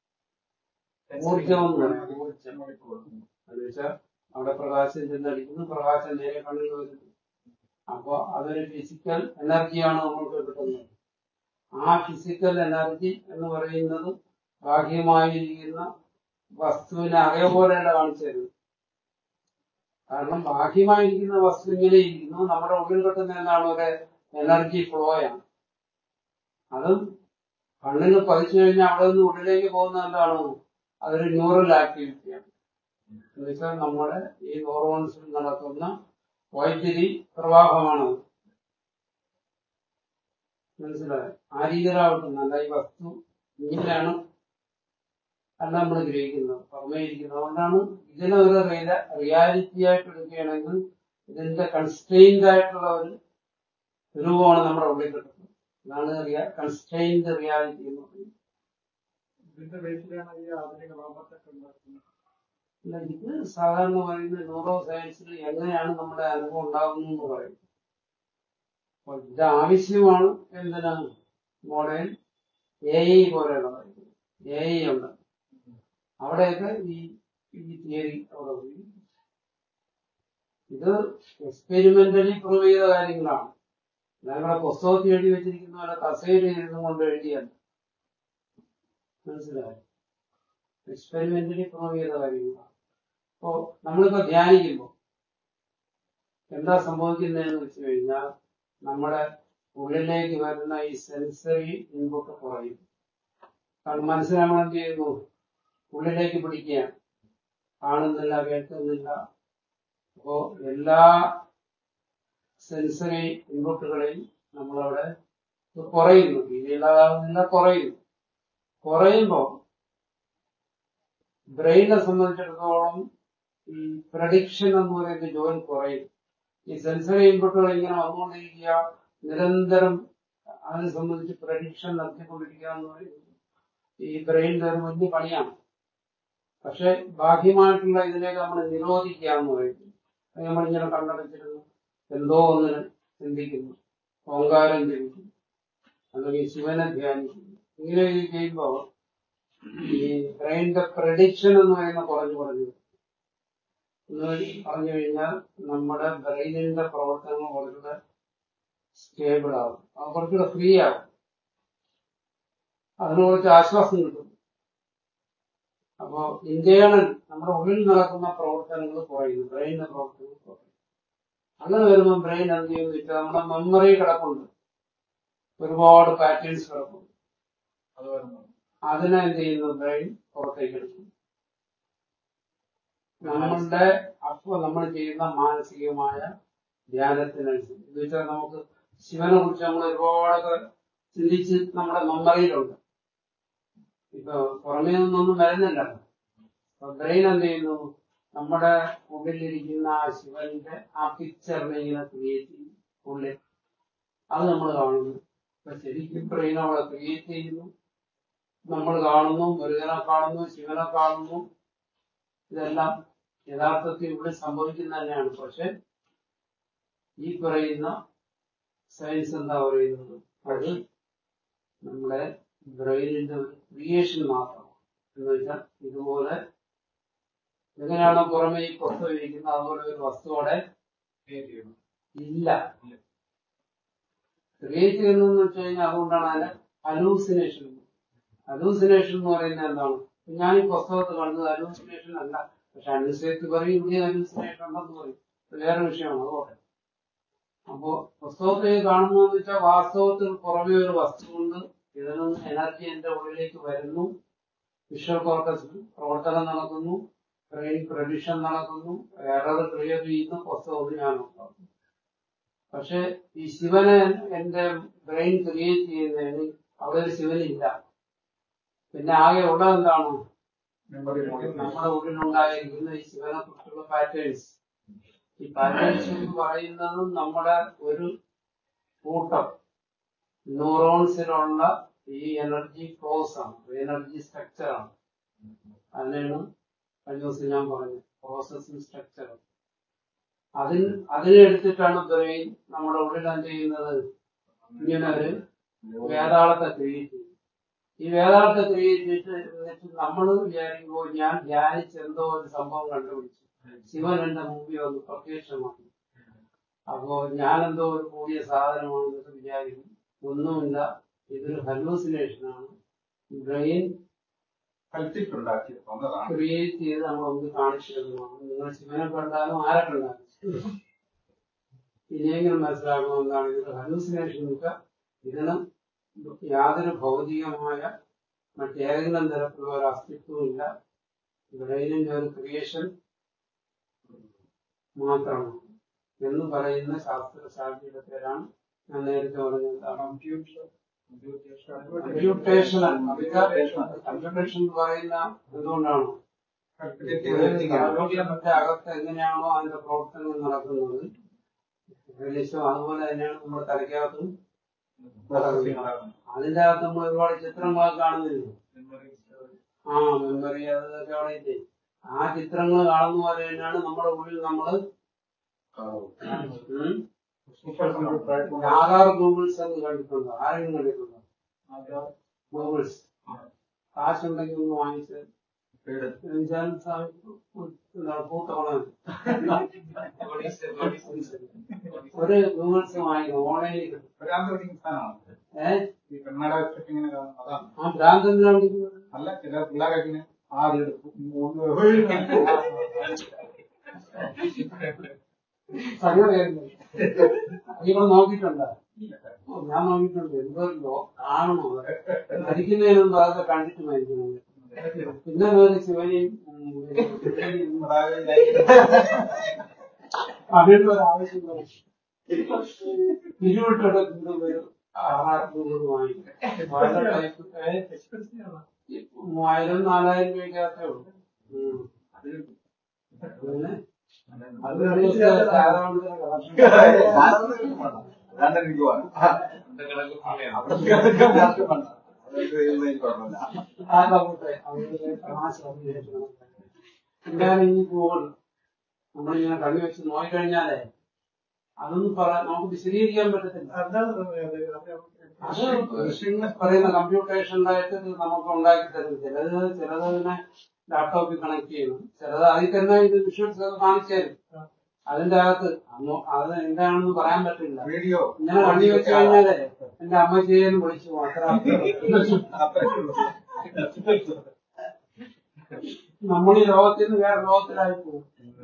S1: ഊർജം എന്ന് പറയും ഊർജം എന്ന് വെച്ചാൽ അവിടെ പ്രകാശം ചെന്നടിക്കുന്നു പ്രകാശം നേരെ കണ്ണിൽ വരുന്നു അപ്പൊ അതൊരു ഫിസിക്കൽ എനർജിയാണ് നമ്മൾക്ക് കിട്ടുന്നത് ആ ഫിസിക്കൽ എനർജി എന്ന് പറയുന്നത് ബാഹ്യമായിരിക്കുന്ന വസ്തുവിനെ അതേപോലെയല്ല കാണിച്ചു തരുന്നത് കാരണം ബാഹ്യമായിരിക്കുന്ന വസ്തു ഇങ്ങനെ ഇരിക്കുന്നു നമ്മുടെ ഉള്ളിൽ കിട്ടുന്ന എന്താണ് ഒരു എനർജി ഫ്ലോയാണ് അതും കണ്ണിൽ പതിച്ചു കഴിഞ്ഞാൽ അവിടെ നിന്ന് ഉള്ളിലേക്ക് പോകുന്ന എന്താണ് അതൊരു ന്യൂറൽ ആക്ടിവിറ്റിയാണ് എന്നുവെച്ചാൽ നമ്മുടെ ഈ ഹോർമോൺസിൽ നടക്കുന്ന വൈദ്യുതി പ്രവാഹമാണ് മനസ്സിലായോ ആ രീതിയിലാവട്ടെ അല്ല ഈ വസ്തു ഇങ്ങനെയാണ് അല്ല നമ്മൾ ഗ്രഹിക്കുന്നത് പുറമേ ഇരിക്കുന്നത് അതുകൊണ്ടാണ് ഇതിനെ ഒരു റിയാലിറ്റി ആയിട്ട് എടുക്കുകയാണെങ്കിൽ ഇതിന്റെ കൺസ്ട്രെയിൻഡ് ആയിട്ടുള്ള ഒരു രൂപമാണ് നമ്മുടെ ഉള്ളിൽ കിട്ടുന്നത് അതാണ് കൺസ്ട്രെയിൻഡ് റിയാലിറ്റി എന്ന് പറയുന്നത്
S4: ഇതിന്റെ ബേസിലാണ് ഈ ആധുനിക റോബോട്ടൊക്കെ ഉണ്ടാക്കുന്നത്
S1: അല്ല ഇത് സാധാരണ പറയുന്ന ന്യൂറോ സയൻസിൽ എങ്ങനെയാണ് നമ്മുടെ അനുഭവം ഉണ്ടാകുന്നത് എന്ന് പറയും അപ്പൊ ഇത് ആവശ്യമാണ് എന്തിനാണ് മോഡേൺ എ ഐ പോലെയുള്ളത് എ ഐ ഉണ്ട് അവിടെയൊക്കെ ഈ ഈ തിയറി അവിടെ പോയി ഇത് എക്സ്പെരിമെന്റലി പ്രൂവ് ചെയ്ത കാര്യങ്ങളാണ് ഞങ്ങളുടെ പുസ്തകത്തിൽ എഴുതി വെച്ചിരിക്കുന്ന പോലെ കസേര ഇരുന്നും കൊണ്ട് എഴുതിയല്ല മനസ്സിലായോ എക്സ്പെരിമെന്റലി പ്രൂവ് ചെയ്ത കാര്യങ്ങളാണ് അപ്പോ നമ്മളിപ്പോ ധ്യാനിക്കുമ്പോൾ എന്താ സംഭവിക്കുന്നതെന്ന് വെച്ച് കഴിഞ്ഞാൽ നമ്മുടെ ഉള്ളിലേക്ക് വരുന്ന ഈ സെൻസറി ഇൻപുട്ട് കുറയും കാരണം മനസ്സിൽ നമ്മൾ എന്ത് ചെയ്യുന്നു ഉള്ളിലേക്ക് പിടിക്കുകയാണ് കാണുന്നില്ല കേൾക്കുന്നില്ല അപ്പോ എല്ലാ സെൻസറി ഇൻപുട്ടുകളെയും നമ്മളവിടെ കുറയുന്നു ഇല്ലാതാകുന്നില്ല കുറയുന്നു കുറയുമ്പോൾ ബ്രെയിനെ സംബന്ധിച്ചിടത്തോളം ഈ പ്രഡിക്ഷൻ എന്ന് പറയുന്ന ജോലി കുറയും ഈ സെൻസറി ഇൻപുട്ടുകൾ ഇങ്ങനെ വന്നുകൊണ്ടിരിക്കുക നിരന്തരം അതിനെ സംബന്ധിച്ച് പ്രഡിക്ഷൻ നടത്തിക്കൊണ്ടിരിക്കുക എന്ന് പറയുന്നത് ഈ ബ്രെയിനിന്റെ ഒരു വലിയ പണിയാണ് പക്ഷെ ബാഹ്യമായിട്ടുള്ള ഇതിലേക്ക് നമ്മൾ നിരോധിക്കുക എന്ന് പറയുന്നത് അത് നമ്മളിങ്ങനെ കണ്ണടച്ചിരുന്നു എന്തോ ഒന്നിന് ചിന്തിക്കുന്നു ഓങ്കാരം ചിന്തിക്കുന്നു അല്ലെങ്കിൽ ശിവനെ ധ്യാനിക്കുന്നു ഇങ്ങനെ ഇത് ചെയ്യുമ്പോൾ ഈ ബ്രെയിനിന്റെ പ്രഡിക്ഷൻ എന്ന് പറയുന്ന കുറഞ്ഞു കുറഞ്ഞു വരും. എന്ന് പറഞ്ഞു കഴിഞ്ഞാൽ നമ്മുടെ ബ്രെയിനിന്റെ പ്രവർത്തനങ്ങൾ കുറച്ചുകൂടെ സ്റ്റേബിൾ ആവും അത് കുറച്ചുകൂടെ ഫ്രീ ആവും അതിന് കുറച്ച് ആശ്വാസം കിട്ടും അപ്പോ ഇന്റേണൽ നമ്മുടെ ഉള്ളിൽ നടക്കുന്ന പ്രവർത്തനങ്ങൾ കുറയുന്നു ബ്രെയിനിന്റെ പ്രവർത്തനങ്ങൾ കുറയും അങ്ങനെ വരുമ്പോൾ ബ്രെയിൻ എന്ത് ചെയ്യുന്നു വെച്ചാൽ നമ്മുടെ മെമ്മറി കിടപ്പുണ്ട് ഒരുപാട് പാറ്റേൺസ് കിടപ്പുണ്ട്
S4: അത് വരുന്നത്
S1: അതിനെ എന്ത് ചെയ്യുന്നു ബ്രെയിൻ പുറത്തേക്ക് എടുക്കും നമ്മളുടെ അപ്പൊ നമ്മൾ ചെയ്യുന്ന മാനസികമായ ധ്യാനത്തിനനുസരിച്ച് എന്ന് വെച്ചാൽ നമുക്ക് ശിവനെ കുറിച്ച് നമ്മൾ ഒരുപാടൊക്കെ ചിന്തിച്ച് നമ്മുടെ മെമ്മറിയിലുണ്ട് ഇപ്പൊ പുറമേ നിന്നൊന്നും വരുന്നില്ല അപ്പൊ ബ്രെയിൻ എന്ത് ചെയ്യുന്നു നമ്മുടെ ഉള്ളിലിരിക്കുന്ന ആ ശിവന്റെ ആ പിക്ചറിനെ ഇങ്ങനെ ക്രിയേറ്റ് ചെയ്യും ഉള്ളിൽ അത് നമ്മൾ കാണുന്നു ഇപ്പൊ ശരിക്കും ബ്രെയിൻ അവിടെ ക്രിയേറ്റ് ചെയ്യുന്നു നമ്മൾ കാണുന്നു മുരുകനെ കാണുന്നു ശിവനെ കാണുന്നു ഇതെല്ലാം യഥാർത്ഥത്തിൽ ഇവിടെ സംഭവിക്കുന്ന തന്നെയാണ് പക്ഷെ ഈ പറയുന്ന സയൻസ് എന്താ പറയുന്നത് അത് നമ്മുടെ ബ്രെയിനിന്റെ ഒരു ക്രിയേഷൻ മാത്രമാണ് എന്ന് വെച്ചാൽ ഇതുപോലെ എങ്ങനെയാണോ പുറമെ ഈ പുസ്തകം ഇരിക്കുന്നത് അതുപോലെ ഒരു വസ്തു അവിടെ
S4: ക്രിയേറ്റ് ചെയ്യുന്നു
S1: ഇല്ല ക്രിയേറ്റ് ചെയ്യുന്നു എന്ന് വെച്ച് കഴിഞ്ഞാൽ അതുകൊണ്ടാണ് അതിന് ഹലൂസിനേഷൻ ഹലൂസിനേഷൻ എന്ന് പറയുന്നത് എന്താണ് ഞാൻ ഈ പുസ്തകത്തിൽ കണ്ടത് അലൂസിനേഷൻ അല്ല പക്ഷെ അഡ്മിനിസ്ട്രേറ്റീവ് പറയും ഇവിടെ അലൂസിനേഷൻ ഉണ്ടെന്ന് പറയും അത് വേറെ വിഷയമാണ് അതുപോലെ അപ്പോ പുസ്തകത്തിൽ കാണുന്നതെന്ന് വെച്ചാൽ വാസ്തവത്തിൽ പുറമെ ഒരു വസ്തുവുണ്ട് ഇതിൽ നിന്ന് എനർജി എന്റെ ഉള്ളിലേക്ക് വരുന്നു വിഷ്വൽ കോർക്കസിൽ പ്രവർത്തനം നടക്കുന്നു ബ്രെയിൻ പ്രഡിഷൻ നടക്കുന്നു എറർ ക്രിയേറ്റ് ചെയ്യുന്ന പുസ്തകം ഞാൻ നോക്കാം പക്ഷെ ഈ ശിവനെ എന്റെ ബ്രെയിൻ ക്രിയേറ്റ് ചെയ്യുന്നതിന് അവിടെ ഒരു ശിവനില്ല പിന്നെ ആകെ ഉള്ളത് എന്താണ്
S2: മെമ്മറി
S1: നമ്മുടെ ഉള്ളിലുണ്ടായിരിക്കുന്ന ഈ ശിവനെ കുറിച്ചുള്ള പാറ്റേൺസ് ഈ പാറ്റേൺസ് എന്ന് പറയുന്നത് നമ്മുടെ ഒരു കൂട്ടം ന്യൂറോൺസിലുള്ള ഈ എനർജി ഫ്ലോസ് ആണ് എനർജി സ്ട്രക്ചർ ആണ് അതിനാണ് കഴിഞ്ഞ ദിവസം ഞാൻ പറഞ്ഞത് പ്രോസസ്സിംഗ് സ്ട്രക്ചർ അതിൽ അതിനെടുത്തിട്ടാണ് ബ്രെയിൻ നമ്മുടെ ഉള്ളിൽ എന്ത് ചെയ്യുന്നത് ഇങ്ങനെ ഒരു വേതാളത്തെ ക്രിയേറ്റ് ചെയ്യും ഈ വേദാർത്ഥ ക്രിയേറ്റ് എന്നിട്ട് നമ്മൾ വിചാരിക്കുമ്പോൾ ഞാൻ ധ്യാനിച്ച് എന്തോ ഒരു സംഭവം കണ്ടുപിടിച്ചു ശിവൻ എന്റെ മുമ്പിൽ വന്ന് പ്രത്യക്ഷമാണ് അപ്പോ ഞാൻ എന്തോ ഒരു കൂടിയ സാധനമാണെന്നൊക്കെ വിചാരിക്കും ഒന്നുമില്ല ഇതൊരു ഹലൂസിനേഷനാണ് ബ്രെയിൻ
S2: കൽപ്പിച്ചുണ്ടാക്കി വന്നതാണ്
S1: ക്രിയേറ്റ് ചെയ്ത് നമ്മൾ ഒന്ന് കാണിച്ചു തരുന്നതാണ് നിങ്ങൾ ശിവനെ കണ്ടാലും ആരെ കണ്ടാലും ഇനിയെങ്കിലും മനസ്സിലാക്കണമെന്നാണ് ഇത് ഹലൂസിനേഷൻ എന്ന് വെച്ചാൽ ഇതിന് യാതൊരു ഭൗതികമായ മറ്റേതെങ്കിലും തരത്തിലുള്ള ഒരു അസ്തിത്വവും ഇല്ല ബ്രെയിനിന്റെ ഒരു ക്രിയേഷൻ മാത്രമാണ് എന്ന് പറയുന്ന ശാസ്ത്രശാസ്ത്രയുടെ പേരാണ് ഞാൻ നേരത്തെ പറഞ്ഞത് എന്താണ് കമ്പ്യൂട്ടേഷൻ കമ്പ്യൂട്ടേഷൻ എന്ന് പറയുന്ന എന്തുകൊണ്ടാണ് കമ്പ്യൂട്ടറിന്റെ അകത്ത് എങ്ങനെയാണോ അതിന്റെ പ്രവർത്തനങ്ങൾ നടക്കുന്നത് ഏകദേശം അതുപോലെ തന്നെയാണ് നമ്മുടെ തലയ്ക്കകത്തും അതിന്റെ അകത്ത് നമ്മൾ ഒരുപാട് ചിത്രങ്ങൾ കാണുന്നില്ല ആ മെമ്മറി അതൊക്കെ അവിടെ ഇല്ലേ ആ ചിത്രങ്ങൾ കാണുന്ന പോലെ തന്നെയാണ് നമ്മുടെ ഉള്ളിൽ നമ്മൾ ആധാർ ഗൂഗിൾസ് എന്ന് കണ്ടിട്ടുണ്ടോ ആരെങ്കിലും കണ്ടിട്ടുണ്ടോ ഗൂഗിൾസ് കാശുണ്ടെങ്കിൽ ഒന്ന് വാങ്ങിച്ച് എന്നുവെച്ചാൽ സാ- എന്താ പൂത്തവണ ഒരു ഗൂഗിൾസ് വാങ്ങിക്കണം ഓൺലൈനിൽ കിട്ടും ഏഹ്
S2: ഈ കണ്ണട വെച്ചിട്ട് ഇങ്ങനെ കാണും അതാണ്
S1: ആ ഭ്രാന്ത് എന്തിനാണ് വിളിക്കുന്നത്?
S2: അല്ല ചില പിള്ളേരൊക്കെ ഇങ്ങനെ ആദ്യം എടുക്കും
S1: സംഗതിയായിരുന്നു. നിങ്ങൾ നോക്കിയിട്ടുണ്ടോ ഓ, ഞാൻ നോക്കിയിട്ടുണ്ട് എന്തോ കാണണോ മരിക്കുന്നതിന് മുമ്പ് അതൊക്കെ കണ്ടിട്ട് മരിക്കണം പിന്നെ വേറെ ശിവനെയും ഉം, ശിവനെയും അതിന്റെ ഒരു ആവശ്യം വരും. ഇരുവിട്ടെടുക്കുന്ന ഒരു ആഹാരങ്ങൾ വാങ്ങിക്കും പല ടൈപ്പ് ഏ, മൂവായിരം നാലായിരം രൂപയ്ക്കകത്തേ ഉള്ളൂ ഉം. പിന്നെ അത് ഒരു ദിവസത്തെ സാധാരണ കളക്ഷൻ ആകാവട്ടെ അവരുടെ തമാശ അഭിനയിക്കണം. എന്തായാലും ഈ ഗൂഗിൾ നമ്മളിങ്ങനെ കണ്ണു വെച്ച് നോക്കിക്കഴിഞ്ഞാലേ അതൊന്നും പറ നമുക്ക് വിശദീകരിക്കാൻ പറ്റത്തില്ല അത് ഋഷിങ്ങൾ പറയുന്ന കമ്പ്യൂട്ടേഷനിലായിട്ട് നമുക്ക് ഉണ്ടാക്കി തരും ചിലത് ചിലതിനെ ലാപ്ടോപ്പിൽ കണക്ട് ചെയ്യണം ചിലത് അതിൽ തന്നെ ഇത് വിഷ്വൽസ് ഒക്കെ കാണിച്ചു തരും അതിന്റെ അകത്ത് അമ്മ- അത് എന്താണെന്ന് പറയാൻ പറ്റില്ല
S2: വീഡിയോ
S1: ഇങ്ങനെ കണ്ണി വെച്ച് കഴിഞ്ഞാലേ എന്റെ അമ്മച്ചിയെന്ന് വിളിച്ചു പോകും. അത്ര നമ്മൾ ഈ ലോകത്തിൽ നിന്ന് വേറെ ലോകത്തിലായി പോകും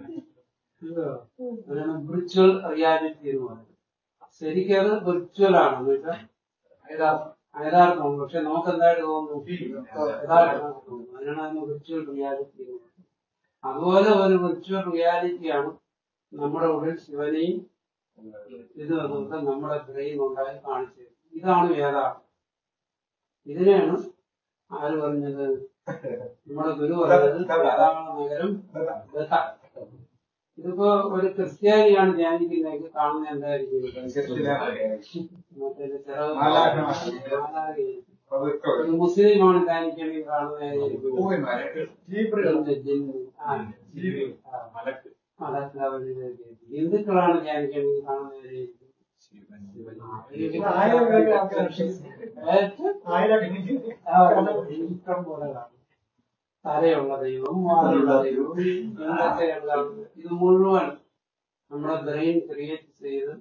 S1: അതാണ് വിർച്വൽ റിയാലിറ്റി എന്ന് പറയുന്നത് ശരിക്കും അത് വിർച്വൽ ആണ് എന്ന് വെച്ചാൽ യഥാർത്ഥം യഥാർത്ഥമാണ് പക്ഷെ നമുക്ക് എന്തായിട്ട് തോന്നുന്നു യഥാർത്ഥമാണ് തോന്നുന്നു അതിനാണ് അതിന് വിർച്വൽ റിയാലിറ്റി എന്ന് പറയുന്നത് അതുപോലെ ഒരു വിർച്വൽ റിയാലിറ്റിയാണ് നമ്മുടെ ഉള്ളിൽ ശിവനെയും ഇത് അതുകൊണ്ട് നമ്മുടെ ബ്രെയിൻ ഉണ്ടായി കാണിച്ചത് ഇതാണ് യഥാർത്ഥം ഇതിനെയാണ് ആര് പറഞ്ഞത് നമ്മുടെ ഗുരു പറഞ്ഞത് ധാരാളം നഗരം ബഥ. ഇതിപ്പോ ഒരു ക്രിസ്ത്യാനിയാണ് ധ്യാനിക്കുന്നതെങ്കിൽ കാണുന്ന എന്തായിരിക്കും മറ്റേ ചിറക് മാലാഖയായിരിക്കും. ഒരു മുസ്ലിമാണ് ധ്യാനിക്കണമെങ്കിൽ കാണുന്നതായിരിക്കും ജിന്ന്, ജിന്ന്. ആ, ആ, മലക്കാവലിലേക്ക്. ഹിന്ദുക്കളാണ് ധ്യാനിക്കണമെങ്കിൽ കാണുന്നതായിരിക്കും ഏ? ഇഷ്ടം പോലെ കാണും തലയുള്ള ദൈവം വാലുള്ള ദൈവം എന്തൊക്കെയുള്ള ഇത് മുഴുവൻ നമ്മുടെ ബ്രെയിൻ ക്രിയേറ്റ് ചെയ്ത്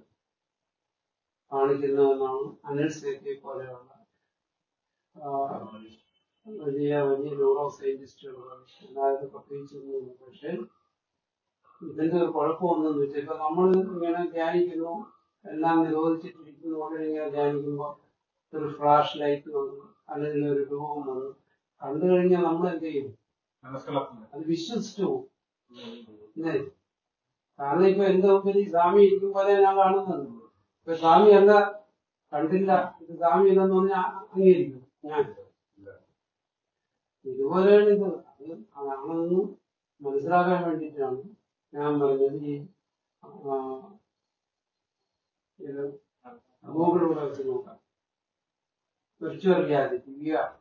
S1: കാണിക്കുന്നതെന്നാണ് അനിൽ സേത്തി പോലെയുള്ള ആ, വലിയ വലിയ ന്യൂറോ സയന്റിസ്റ്റുകളാണ് അല്ലാതെ പ്രത്യേകിച്ചൊന്നുമില്ല പക്ഷെ ഇതിന്റെ ഒരു കുഴപ്പമൊന്നും വെച്ചാൽ ഇപ്പൊ നമ്മൾ ഇങ്ങനെ ധ്യാനിക്കുന്നു എല്ലാം നിരോധിച്ചിട്ടിരിക്കുന്നു കൊണ്ട് ഇങ്ങനെ ധ്യാനിക്കുമ്പോൾ ഒരു ഫ്ലാഷ് ലൈറ്റ് വന്നു അല്ലെങ്കിൽ ഒരു രൂപം വന്നു കണ്ടു കഴിഞ്ഞാൽ നമ്മൾ എന്ത് ചെയ്യും
S4: മനസ്സിലാക്കുന്നു
S1: അത് വിശ്വസിച്ചു പോകും ഇല്ലേ കാരണം ഇപ്പൊ എന്റെ മുമ്പിൽ ഈ സ്വാമി ഇരിക്കും പോലെ ഞാൻ കാണുന്നത് ഇപ്പൊ സ്വാമി അല്ല കണ്ടില്ല ഇത് സ്വാമി അല്ലെന്ന് പറഞ്ഞാൽ അംഗീകരിക്കും ഞാൻ ഇതുപോലെയാണ് ഇത് അത് അതാണെന്ന് മനസ്സിലാക്കാൻ വേണ്ടിയിട്ടാണ് ഞാൻ പറഞ്ഞത് ഈ ആ, ഇത് ഗൂഗിളിലൂടെ വെച്ച് നോക്കാം വിർച്വൽ റിയാലിറ്റി വി ആർ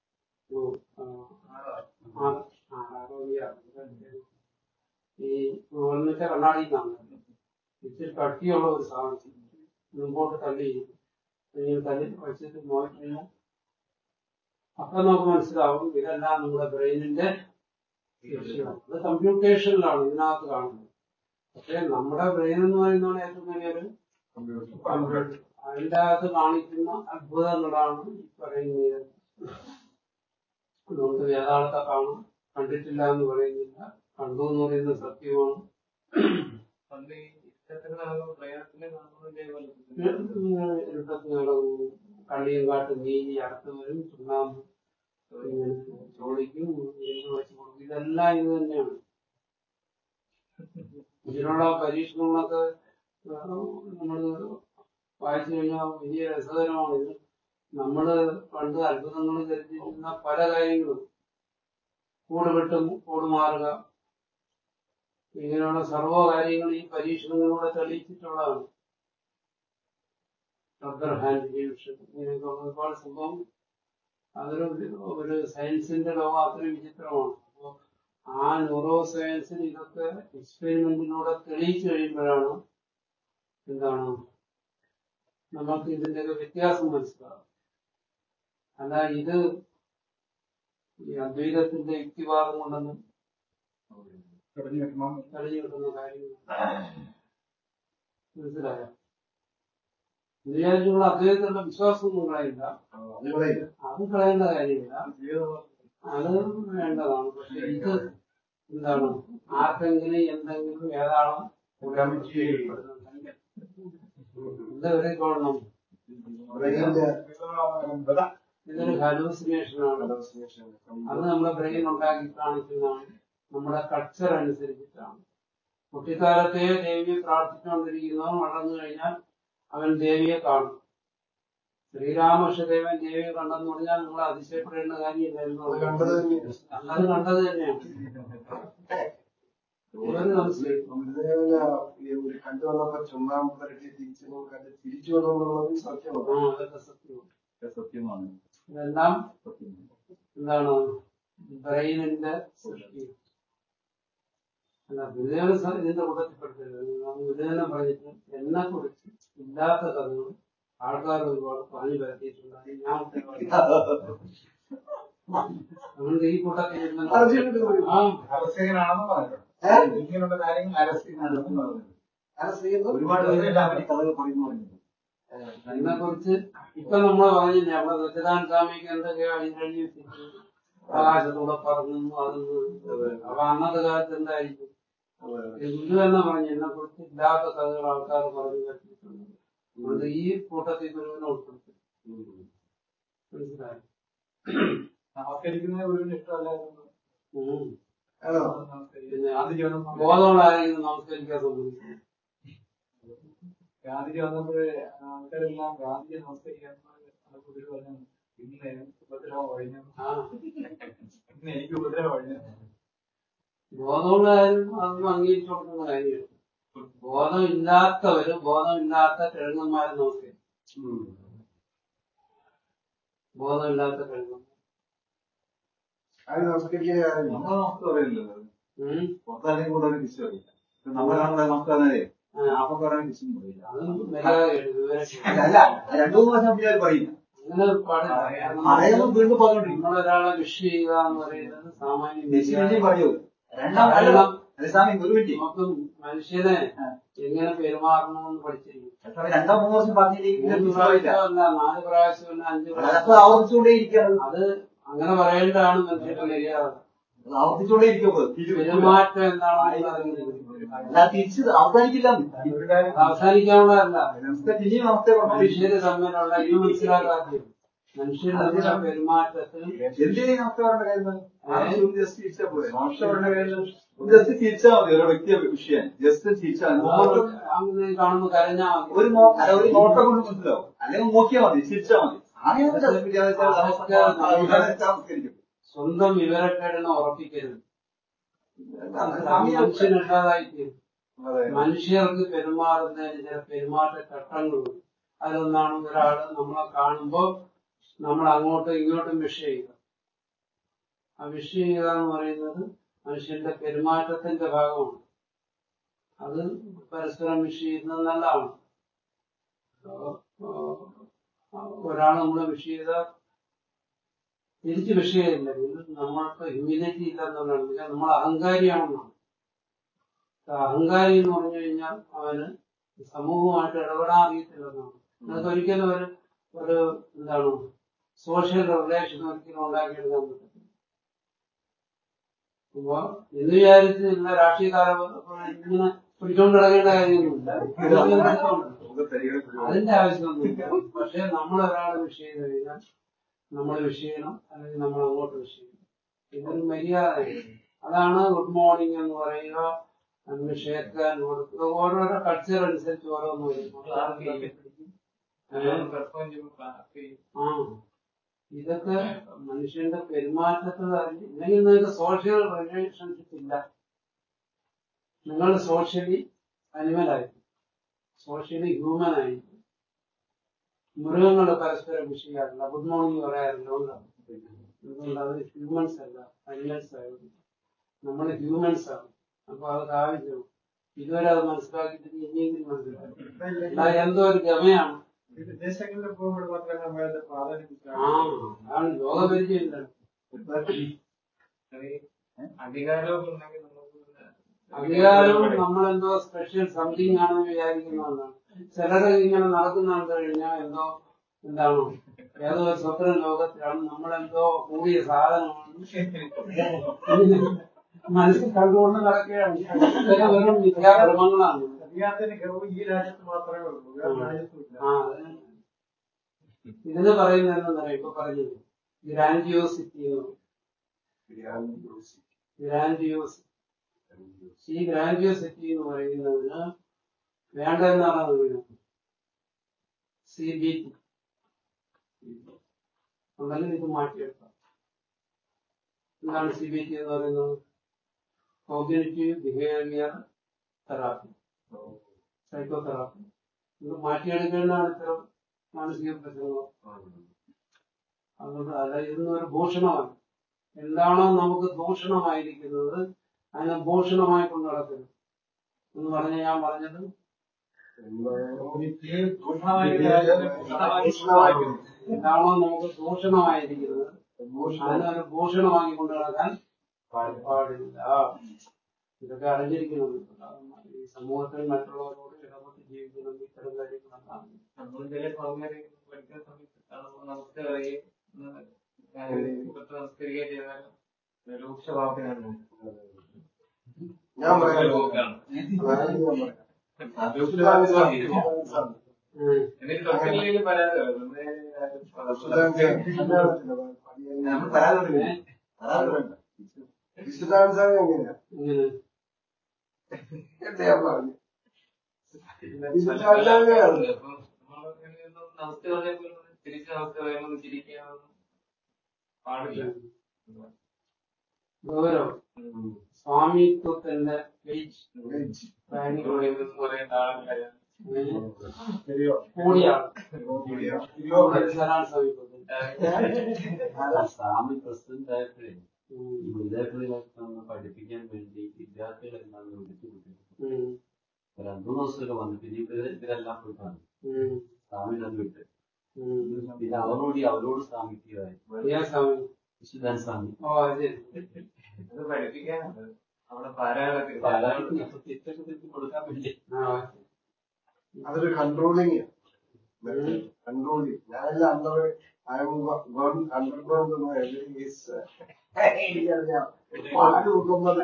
S1: ഈ ഗൂഗിളിനൊക്കെ കണ്ണാടി കാണുന്നത് ഇച്ചിരി കട്ടിയുള്ള ഒരു സാധനം മുമ്പോട്ട് തള്ളി ഇങ്ങനെ തള്ളി വെച്ചിട്ട് നോക്കിക്കഴിഞ്ഞാൽ അപ്പൊ നമുക്ക് മനസ്സിലാവും ഇതെല്ലാം നമ്മുടെ ബ്രെയിനിന്റെ ശേഷിയാണ് അത് കമ്പ്യൂട്ടേഷനിലാണ് ഇതിനകത്ത് കാണുന്നത് പക്ഷെ നമ്മുടെ ബ്രെയിൻ എന്ന് പറയുന്നതാണ് ഏറ്റവും വലിയൊരു കമ്പ്യൂട്ടർ അതിന്റെ അകത്ത് കാണിക്കുന്ന അത്ഭുതങ്ങളാണ് ഈ പറയുന്നത് അതുകൊണ്ട് വേദാളത്തെ കാണും കണ്ടിട്ടില്ല എന്ന് പറയുന്നില്ല കണ്ടു എന്ന് പറയുന്നത് സത്യമാണ്
S2: പണ്ട് ഈ ഇഷ്ടത്തിന് നടന്ന പ്രയാസത്തിന് കാണുന്നതിന്റെ പോലെ
S1: ഇരുട്ടത്ത് കിടന്നു കള്ളിയും കാട്ട് നീങ്ങി അടുത്ത് വരും ചുണ്ണാമ്പ് ഇങ്ങനെ ചോദിക്കും ഇരുന്ന് വെച്ച് കൊടുക്കും ഇതെല്ലാം ഇത് തന്നെയാണ് ഇതിനുള്ള പരീക്ഷണങ്ങളൊക്കെ നമ്മൾ വായിച്ചു കഴിഞ്ഞാൽ വലിയ രസകരമാണ് ഇത് നമ്മള് പണ്ട് അത്ഭുതങ്ങൾ കരുതിയിരുന്ന പല കാര്യങ്ങളും കൂട് വെട്ടും കൂട് മാറുക ഇങ്ങനെയുള്ള സർവ്വ കാര്യങ്ങളും ഈ പരീക്ഷണങ്ങളിലൂടെ തെളിയിച്ചിട്ടുള്ളതാണ് റബ്ബർ ഹാൻഡ് ഡിവിഷൻ ഇങ്ങനെയൊക്കെയുള്ള ഒരുപാട് സംഭവം അതൊരു ഒരു സയൻസിന്റെ ലോകം അത്രയും വിചിത്രമാണ് അപ്പോ ആ ന്യൂറോ സയൻസിൽ ഇതൊക്കെ എക്സ്പെരിമെന്റിലൂടെ തെളിയിച്ചു കഴിയുമ്പോഴാണ് എന്താണ് നമുക്ക് ഇതിന്റെയൊക്കെ വ്യത്യാസം മനസ്സിലാവും അല്ല ഇത് ഈ അദ്വൈതത്തിന്റെ യുക്തിവാദം കൊണ്ടൊന്നും
S4: തുടങ്ങി വരുമ്പോൾ
S1: തെളിഞ്ഞു കിട്ടുന്ന കാര്യങ്ങൾ മനസ്സിലായോ വിചാരിച്ചുള്ള അദ്വൈതത്തിലുള്ള വിശ്വാസമൊന്നും കളയില്ല അത് കളയേണ്ട കാര്യമില്ല അത് വേണ്ടതാണ് പക്ഷെ ഇത് എന്താണ് ആർക്കെങ്കിലും എന്തെങ്കിലും ഏതാളും എന്താ ഒരു കൊള്ളണം ഇതൊരു ഹലൂസിനേഷനാണ് അത് നമ്മുടെ ബ്രെയിൻ ഉണ്ടാക്കി കാണിക്കുന്നതാണ് നമ്മുടെ കൾച്ചർ അനുസരിച്ചിട്ടാണ് കുട്ടിക്കാലത്തെ ദേവിയെ പ്രാർത്ഥിച്ചുകൊണ്ടിരിക്കുന്നവൻ വളർന്നു കഴിഞ്ഞാൽ അവൻ ദേവിയെ കാണും ശ്രീരാമകൃഷ്ണദേവൻ ദേവിയെ കണ്ടെന്ന് പറഞ്ഞാൽ നിങ്ങൾ അതിശയപ്പെടേണ്ട കാര്യമില്ല
S3: അത് കണ്ടത് തന്നെയാണ്.
S1: അത് കണ്ടത് തന്നെയാണ് ഒരു സംശയം
S3: ഒരു കണ്ടു വന്നപ്പോ ചുണ്ണാമ്പ് പുരട്ടി തിരിച്ചു കണ്ട് തിരിച്ചു വന്നുള്ളത് സത്യമാണ്
S1: ആ അതൊക്കെ സത്യമാണ്
S5: സത്യമാണ്
S1: ഇതെല്ലാം എന്താണ് ബ്രെയിനിന്റെ സൃഷ്ടി അല്ല ഗുരുദേവൻ സ- ഇതിന്റെ കൂട്ടത്തിൽപ്പെടുത്തരുത് ഗുരുദേവനെ പറഞ്ഞിട്ട് എന്നെ കുറിച്ച് ഇല്ലാത്ത കഥകൾ ആൾക്കാർ ഒരുപാട് പറഞ്ഞു പരത്തിയിട്ടുണ്ട് അത് ഞാൻ ഉത്തരവാദി അതുകൊണ്ട് ഈ കൂട്ടത്തിൽ ഇരുന്ന് ആ
S4: അരസ്യനാണെന്ന് പറഞ്ഞു ഇങ്ങനെയുള്ള കാര്യങ്ങൾ അരസ്യനാണെന്ന് പറഞ്ഞു
S3: അത് ചെയ്യുന്നത്
S5: ഒരുപാട് പേര് എല്ലാവരും കഥകൾ പറയുന്നു പറഞ്ഞു
S1: അതിനെ കുറിച്ച് ഇപ്പൊ നമ്മൾ പറഞ്ഞില്ലേ അവിടെ സച്ചിദാനന്ദ സ്വാമിക്ക് എന്തൊക്കെയോ അതിനെഴുതി വെച്ചിട്ട് ആകാശത്തൂടെ പറഞ്ഞു അതൊന്ന് അപ്പൊ അന്നത്തെ കാലത്ത് എന്തായിരിക്കും ഈ ഗുരു തന്നെ പറഞ്ഞു എന്നെ കുറിച്ച് ഇല്ലാത്ത കഥകൾ ആൾക്കാർ പറഞ്ഞു പറ്റിയിട്ടുണ്ട് അതുകൊണ്ട് ഈ കൂട്ടത്തിൽ ഗുരുവിനെ ഉൾപ്പെടുത്തി മനസ്സിലായി
S2: നമസ്കരിക്കുന്നത് ഗുരുവിന് ഇഷ്ടമല്ലായിരുന്നു
S1: ഉം.
S3: ആണോ
S1: പിന്നെ അത്
S2: ഗാന്ധിജി വന്നു
S1: ബോധമുള്ളായിരിക്കും നമസ്കരിക്കാൻ സമ്മതിക്കും
S2: ഗാന്ധിജി വന്നപ്പോഴേ ആൾക്കാരെല്ലാം ഗാന്ധിജി നമസ്കരിക്കാൻ ഗുരു പറഞ്ഞു ഇന്ന് ഉപദ്രവം കഴിഞ്ഞു
S1: ആ
S2: ഇന്ന് എനിക്ക് ഉപദ്രവം കഴിഞ്ഞു
S1: ബോധമുള്ളവരും അതൊന്നും അംഗീകരിച്ചു കൊടുക്കുന്ന കാര്യമാണ് ബോധമില്ലാത്തവര് ബോധമില്ലാത്ത കിഴങ്ങന്മാരെ നോക്കി ബോധമില്ലാത്ത കിഴങ്ങന്മാർ
S3: അത് നമസ്കരിക്കുന്ന കാര്യം
S5: നമ്മൾ നമുക്ക് അറിയില്ലല്ലോ
S1: ഉം.
S5: പുറത്താണെങ്കിൽ കൂടെ വിശ്വം അറിയില്ല നമ്മൾ കാണുന്നത് നമുക്ക് അറിയാതെ
S1: ആ,
S5: നമുക്ക് പറയാൻ വിശ്വം അറിയില്ല
S1: അത് മര്യാദയായിട്ട് വിവരം
S5: അല്ല അല്ല രണ്ടു മൂന്ന് വർഷം പിള്ളേർ പറയില്ല
S1: അങ്ങനെ പാടില്ല കാരണം
S5: പറയുമ്പോൾ വീണ്ടും പറഞ്ഞോണ്ടിരിക്കും
S1: നമ്മളൊരാളെ വിഷ് ചെയ്യുക എന്ന് പറയുന്നത് സാമാന്യ
S5: നെച്ചി
S1: മര്യാദ.
S5: നെച്ചി പറയൂ രണ്ടാം
S1: കാരണം
S5: അല്ല സ്വാമി ഒരു മിനിറ്റ്
S1: നമുക്ക് മനുഷ്യനെ എങ്ങനെ പെരുമാറണമെന്ന് പഠിച്ചിരിക്കും
S5: സ്വാമി രണ്ടോ മൂന്ന് വർഷം പറഞ്ഞില്ലെങ്കിൽ
S1: മൂന്ന്
S5: വിശ്വം അറിയില്ല
S1: പ്രാവശ്യമല്ല നാല് പ്രാവശ്യമല്ല അഞ്ച്
S5: അതൊക്കെ
S1: പ്രാവശ്യം
S5: ആവർത്തിച്ചുകൊണ്ടേ ഇരിക്കുകയാണ്
S1: അത് അങ്ങനെ പറയേണ്ടതാണ് മനുഷ്യന്റെ മര്യാദ
S5: അത് ആവർത്തിച്ചോണ്ടേ ഇരിക്കും
S1: പെരുമാറ്റം എന്താണെന്ന് അറിയുന്നത്
S5: അല്ല തിരിച്ച് അവസാനിക്കില്ല
S1: അത് അവസാനിക്കാനുള്ളതല്ല
S5: നമസ്തേ ഇനിയും നമസ്തേ പറഞ്ഞു
S1: മനുഷ്യര് തമ്മിലുള്ള ഇത് മനസ്സിലാക്കാത്തത് മനുഷ്യർ തമ്മിലുള്ള പെരുമാറ്റത്തിൽ
S5: എന്തിനാ നമസ്തേ പറയേണ്ട കാര്യം ആവശ്യം ജസ്റ്റ് തിരിച്ചാ പോലെ നമസ്തേ പറയേണ്ട കാര്യം ജസ്റ്റ് തിരിച്ചാ മതി ഒരു വ്യക്തി വിഷയം ജസ്റ്റ് തിരിച്ചാ മതി
S1: അങ്ങനെ കാണുമ്പോ കരഞ്ഞാ മതി
S5: ഒരു നോ- അല്ല, ഒരു നോട്ടം കൊണ്ട് മനസ്സിലാവും അല്ലെങ്കിൽ നോക്കിയാൽ മതി ചിരിച്ചാൽ മതി അങ്ങനെ സംസ്കരിക്കും
S1: സ്വന്തം വിവരക്കേടിനെ ഉറപ്പിക്കരുത് മനുഷ്യനല്ലാതായി തീരും മനുഷ്യർക്ക് പെരുമാറുന്നതിന് ചില പെരുമാറ്റ ചട്ടങ്ങളുണ്ട് അതൊന്നാണ് ഒരാള് നമ്മളെ കാണുമ്പോൾ നമ്മൾ അങ്ങോട്ടും ഇങ്ങോട്ടും വിഷ് ചെയ്യുക ആ വിഷ് ചെയ്യുക എന്ന് പറയുന്നത് മനുഷ്യന്റെ പെരുമാറ്റത്തിന്റെ ഭാഗമാണ് അത് പരസ്പരം വിഷ് ചെയ്യുന്നത് നല്ലതാണ് ഒരാൾ നമ്മളെ വിഷ് ചെയ്താൽ തിരിച്ച് വിഷയമില്ല നമ്മൾക്ക് ഹ്യൂമിലിറ്റി ഇല്ലെന്നുള്ളതാണ് പക്ഷെ നമ്മൾ അഹങ്കാരിയാണെന്നാണ് അഹങ്കാരി എന്ന് പറഞ്ഞു കഴിഞ്ഞാൽ അവന് സമൂഹമായിട്ട് ഇടപെടാൻ അറിയത്തില്ലെന്നാണ് നിങ്ങൾക്ക് ഒരിക്കലും ഒരു ഒരു എന്താണ് സോഷ്യൽ റിലേഷൻ ഒരിക്കലും ഉണ്ടാക്കിയെടുക്കാൻ പറ്റത്തില്ല അപ്പൊ എന്ന് വിചാരിച്ച് ഇന്ന രാഷ്ട്രീയ കാലം ഇങ്ങനെ പിടിച്ചോണ്ട് കിടക്കേണ്ട കാര്യമൊന്നുമില്ല ഇതൊക്കെ എടുത്തോണ്ട് അതിന്റെ ആവശ്യമൊന്നുമില്ല പക്ഷെ നമ്മൾ ഒരാളെ വിഷയം ചെയ്ത് കഴിഞ്ഞാൽ നമ്മൾ വിഷയണം അല്ലെങ്കിൽ നമ്മൾ അങ്ങോട്ട് വിഷയം ഇതൊരു മര്യാദയാണ് അതാണ് ഗുഡ് മോർണിംഗ് എന്ന് പറയുക അതിന് ഷേക്കാൻ കൊടുക്കുക ഓരോരോ കൾച്ചർ അനുസരിച്ച് ഓരോന്ന് വരും
S2: പെർഫോം ചെയ്യുമ്പോൾ ക്ലാസ് ചെയ്യും
S1: ആ ഇതൊക്കെ മനുഷ്യന്റെ പെരുമാറ്റത്തിൽ അറിഞ്ഞ് ഇല്ലെങ്കിൽ നിങ്ങൾക്ക് സോഷ്യൽ റിലേഷൻഷിപ്പ് ഇല്ല നിങ്ങൾ സോഷ്യലി അനിമലായി സോഷ്യലി ഹ്യൂമൻ ആയി മൃഗങ്ങൾ പരസ്പരം വിഷയാറില്ല ഗുഡ് മോർണിംഗ് പറയാറില്ല ഉണ്ടാവും എന്തുകൊണ്ട് അവർ ഹ്യൂമൻസ് അല്ല അനിമൽസ് ആയിരുന്നു നമ്മൾ ഹ്യൂമൻസ് ആണ് അപ്പൊ അതൊക്കെ ആവശ്യമാണ് ഇതുവരെ അത് മനസ്സിലാക്കിയിട്ട് ഇനിയെങ്കിലും മനസ്സിലാക്കി അല്ലാതെ എന്തോ ഒരു ഗമയാണ്
S4: ഈ വിദേശങ്ങളിൽ പോകുമ്പോൾ മാത്രമേ നമ്മൾ അതിന്റെ പ്രാധാന്യം
S1: ആ
S4: മനസ്സിലാക്കൂ.
S1: അതാണ് ലോകപരിചയമില്ല
S2: അത് അധികാരമൊക്കെ ഉണ്ടെങ്കിൽ നമുക്ക് പിന്നെ
S1: അധികാരവും നമ്മളെന്തോ സ്പെഷ്യൽ സംതിങ് ആണെന്ന് വിചാരിക്കുന്നതാണ് ചിലര് ഇങ്ങനെ നടക്കുന്ന കണ്ടു കഴിഞ്ഞാൽ എന്തോ എന്താണ് ഏതോ ഒരു സ്വപ്ന ലോകത്തിലാണ് നമ്മളെന്തോ കൂടിയ സാധനമാണ് മനസ്സിൽ കണ്ടുകൊണ്ട് നടക്കുകയാണ് ഇതൊക്കെ വെറും മിഥ്യാഭ്രമങ്ങളാണ്
S4: അധികാരത്തിന്റെ ഗർവ് ഈ രാജ്യത്ത് മാത്രമേ ഉള്ളൂ വേറെ രാജ്യത്തുമില്ല
S1: ആ അത് ഇതിന് പറയുന്നത് എന്താ ഇപ്പൊ പറഞ്ഞത് ഗ്രാൻഡിയോസിറ്റി എന്ന് പറയും ഗ്രാൻഡിയോസിറ്റി ഈ ഗ്രാൻഡിയോസിറ്റി എന്ന് പറയുന്നതിന് വേണ്ടതെന്നാണ് പറയുന്നത് സി ബി ടി ഉണ്ടെങ്കിൽ ഇത് മാറ്റിയെടുക്കാം എന്താണ് സി ബി ടി എന്ന് പറയുന്നത് cognitive behaviour therapy psychotherapy ഇത് മാറ്റിയെടുക്കേണ്ടതാണ് ഇത്തരം മാനസിക പ്രശ്നങ്ങൾ അതുകൊണ്ട് അല്ല ഇതൊന്നും ഒരു ഭൂഷണമല്ല എന്താണോ നമുക്ക് ഭൂഷണമായിരിക്കുന്നത് അതിനെ ഭൂഷണമായി കൊണ്ട് നടക്കരുത് എന്ന് പറഞ്ഞ ഞാൻ പറഞ്ഞത് എന്താണോ നമുക്ക് ദൂഷണമായിരിക്കുന്നത് അതിനെ ഒരു ഭൂഷണമാക്കി കൊണ്ട് നടക്കാൻ പാടില്ല ഇതൊക്കെ അറിഞ്ഞിരിക്കണം ഈ സമൂഹത്തിൽ മറ്റുള്ളവരോട് ഇടപെട്ട് ജീവിക്കണം ഇത്തരം കാര്യങ്ങളെല്ലാം
S2: നമ്മൾ ചില സൗകര്യം പഠിക്കുന്ന സമയത്ത് കാണുമ്പോൾ നമുക്ക് അറിയും ഇപ്പത്തെ നമസ്കരിക്കുകയും ചെയ്താൽ രൂക്ഷവാക്കിനാണ്
S3: ഞാൻ പറയാം
S2: പോക്കാണ്
S1: ഉം.
S2: എന്നിട്ട് തൊഴിലിൽ പരാതി
S5: നമ്മൾ പരാതി പറയില്ല. പരാതി പറയണ്ട.
S3: വിശദാംശം എങ്ങനെയാ
S1: ഇങ്ങനെ
S3: എന്താ ഞാൻ പറഞ്ഞു വിശദാംശം എങ്ങനെയാണ്
S2: നമസ്തേ പറഞ്ഞപ്പോൾ തിരിച്ച് നമസ്തേ പറയുമ്പോൾ ചിരിക്കാനൊന്നും പാടില്ല
S1: ഗൗരവം സ്വാമിത്വത്തിന്റെ പേജ്
S2: ഇവിടെ നിന്ന് കുറെ താളം
S3: ശരിയോ
S1: കൂടിയാണ്
S3: ശരിയോ
S1: സലാം സമീപത്തിൽ
S6: സ്വാമി പ്രസിഡന്റ് ആയപ്പോഴേ
S1: ഉം.
S6: ഈ വിദ്യാർത്ഥികളൊക്കെ ഒന്ന് പഠിപ്പിക്കാൻ വേണ്ടി വിദ്യാർത്ഥികളെല്ലാം വിളിച്ചു കൂട്ടി
S1: ഉം.
S6: രണ്ടു ദിവസമൊക്കെ വന്നു പിന്നെ ഇവര് ഇവരെല്ലാം പോയിട്ടാണ്
S1: ഉം.
S6: സ്വാമിനെ അത് വിട്ട്
S1: ഉം.
S6: പിന്നെ അവരോട് അവരോട് സ്വാമിക്കുകയായി
S1: ഏത് സ്വാമി
S6: വിശുദ്ധാൻ സ്വാമി
S1: ഓ അത് ശരി
S2: അത് പഠിപ്പിക്കാനുണ്ട് അവിടെ പാരായണത്തിൽ
S6: പാലാർക്ക് തിരിച്ചൊക്കെ തിരിച്ചു കൊടുക്കാൻ വേണ്ടി
S1: ആ
S3: അതൊരു കൺട്രോളിങ് കൺട്രോളിങ് ഞാനെല്ലാം അന്നവരെ I am one underground to know everything is uh, എനിക്കറിയാം പാട്ട് കൊടുക്കുമ്പോൾ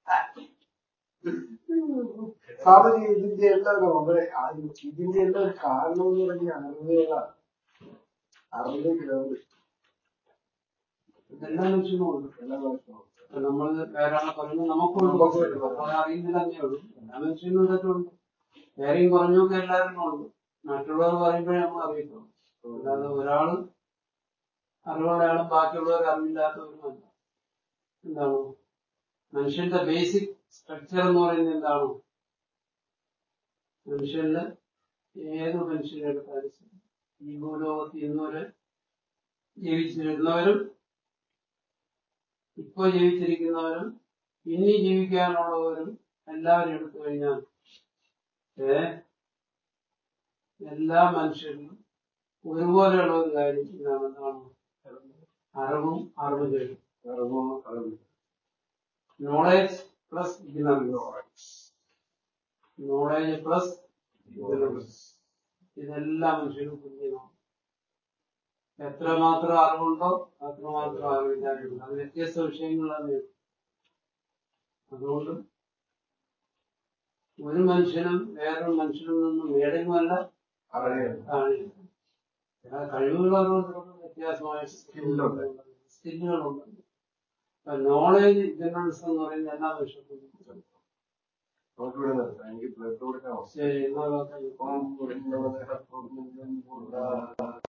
S3: സ്വാമിജി ഇതിന്റെ എല്ലാം ഒരു നമ്മുടെ ആ ഇതിന്റെ എല്ലാം ഒരു കാരണം എന്ന് പറഞ്ഞ അറിവുകളാണ് അറിവ് കേൾവ്
S1: ഇതെല്ലാം മനുഷ്യനും ഉണ്ട്
S3: എല്ലാ മനുഷ്യനും
S1: അപ്പൊ നമ്മൾ വേറെ ആളെ പറയുന്നത് നമുക്കുണ്ട്
S3: നമുക്ക് വേണ്ടി പറയാം.
S1: നമ്മളെ അറിയുന്നില്ല എന്നേ ഉള്ളൂ എല്ലാ മനുഷ്യനും ഇതൊക്കെ ഉണ്ട് വേറെയും കുറഞ്ഞൊക്കെ എല്ലാവരും ഉണ്ട് മറ്റുള്ളവർ പറയുമ്പോഴേ നമ്മൾ അറിയത്തുള്ളൂ അല്ലാതെ ഒരാള് അറിവുള്ളയാളും ബാക്കിയുള്ളവർ അറിവില്ലാത്തവരുമല്ല എന്താണ് മനുഷ്യന്റെ ബേസിക് സ്ട്രക്ചർ എന്ന് പറയുന്നത് എന്താണ് മനുഷ്യന്റെ ഏത് മനുഷ്യനെ എടുത്താലും ശരി, ഈ ഭൂലോകത്ത് ഇന്നുവരെ ജീവിച്ചിരുന്നവരും ഇപ്പൊ ജീവിച്ചിരിക്കുന്നവരും ഇനി ജീവിക്കാനുള്ളവരും എല്ലാവരും എടുത്തു കഴിഞ്ഞാൽ ഏ എല്ലാ മനുഷ്യരിലും ഒരുപോലെയുള്ള ഒരു കാര്യം ഇതാണ് എന്താണ് അറിവും അറിവ് കഴിയും
S3: അറിവും അറിവ്
S1: knowledge plus ignorance knowledge plus ignorance ഇതെല്ലാം മനുഷ്യനും തുല്യമാണ് എത്രമാത്രം അറിവുണ്ടോ അത്രമാത്രം അറിവില്ലായ്മയുണ്ട് അത് വ്യത്യസ്ത വിഷയങ്ങളാണ് അതുകൊണ്ട് ഒരു മനുഷ്യനും വേറൊരു മനുഷ്യനിൽ നിന്നും മേടനുമല്ല
S3: അറിയാം
S1: താഴെയുണ്ട് ആ കഴിവുകളോട് വ്യത്യാസമായ
S3: സ്കില്ലുണ്ട്.
S1: സ്കില്ലുകളുണ്ട് നോളേജ് ഇഗ്നോറൻസ് എന്ന് പറയുന്നത് എല്ലാ മനുഷ്യർക്കും
S3: നമുക്ക് ഇവിടെ നിർത്താം എനിക്ക് ബ്ലഡ് കൊടുക്കാമോ
S1: ശരി എന്നാ വാക്കായി.
S3: ഇപ്പം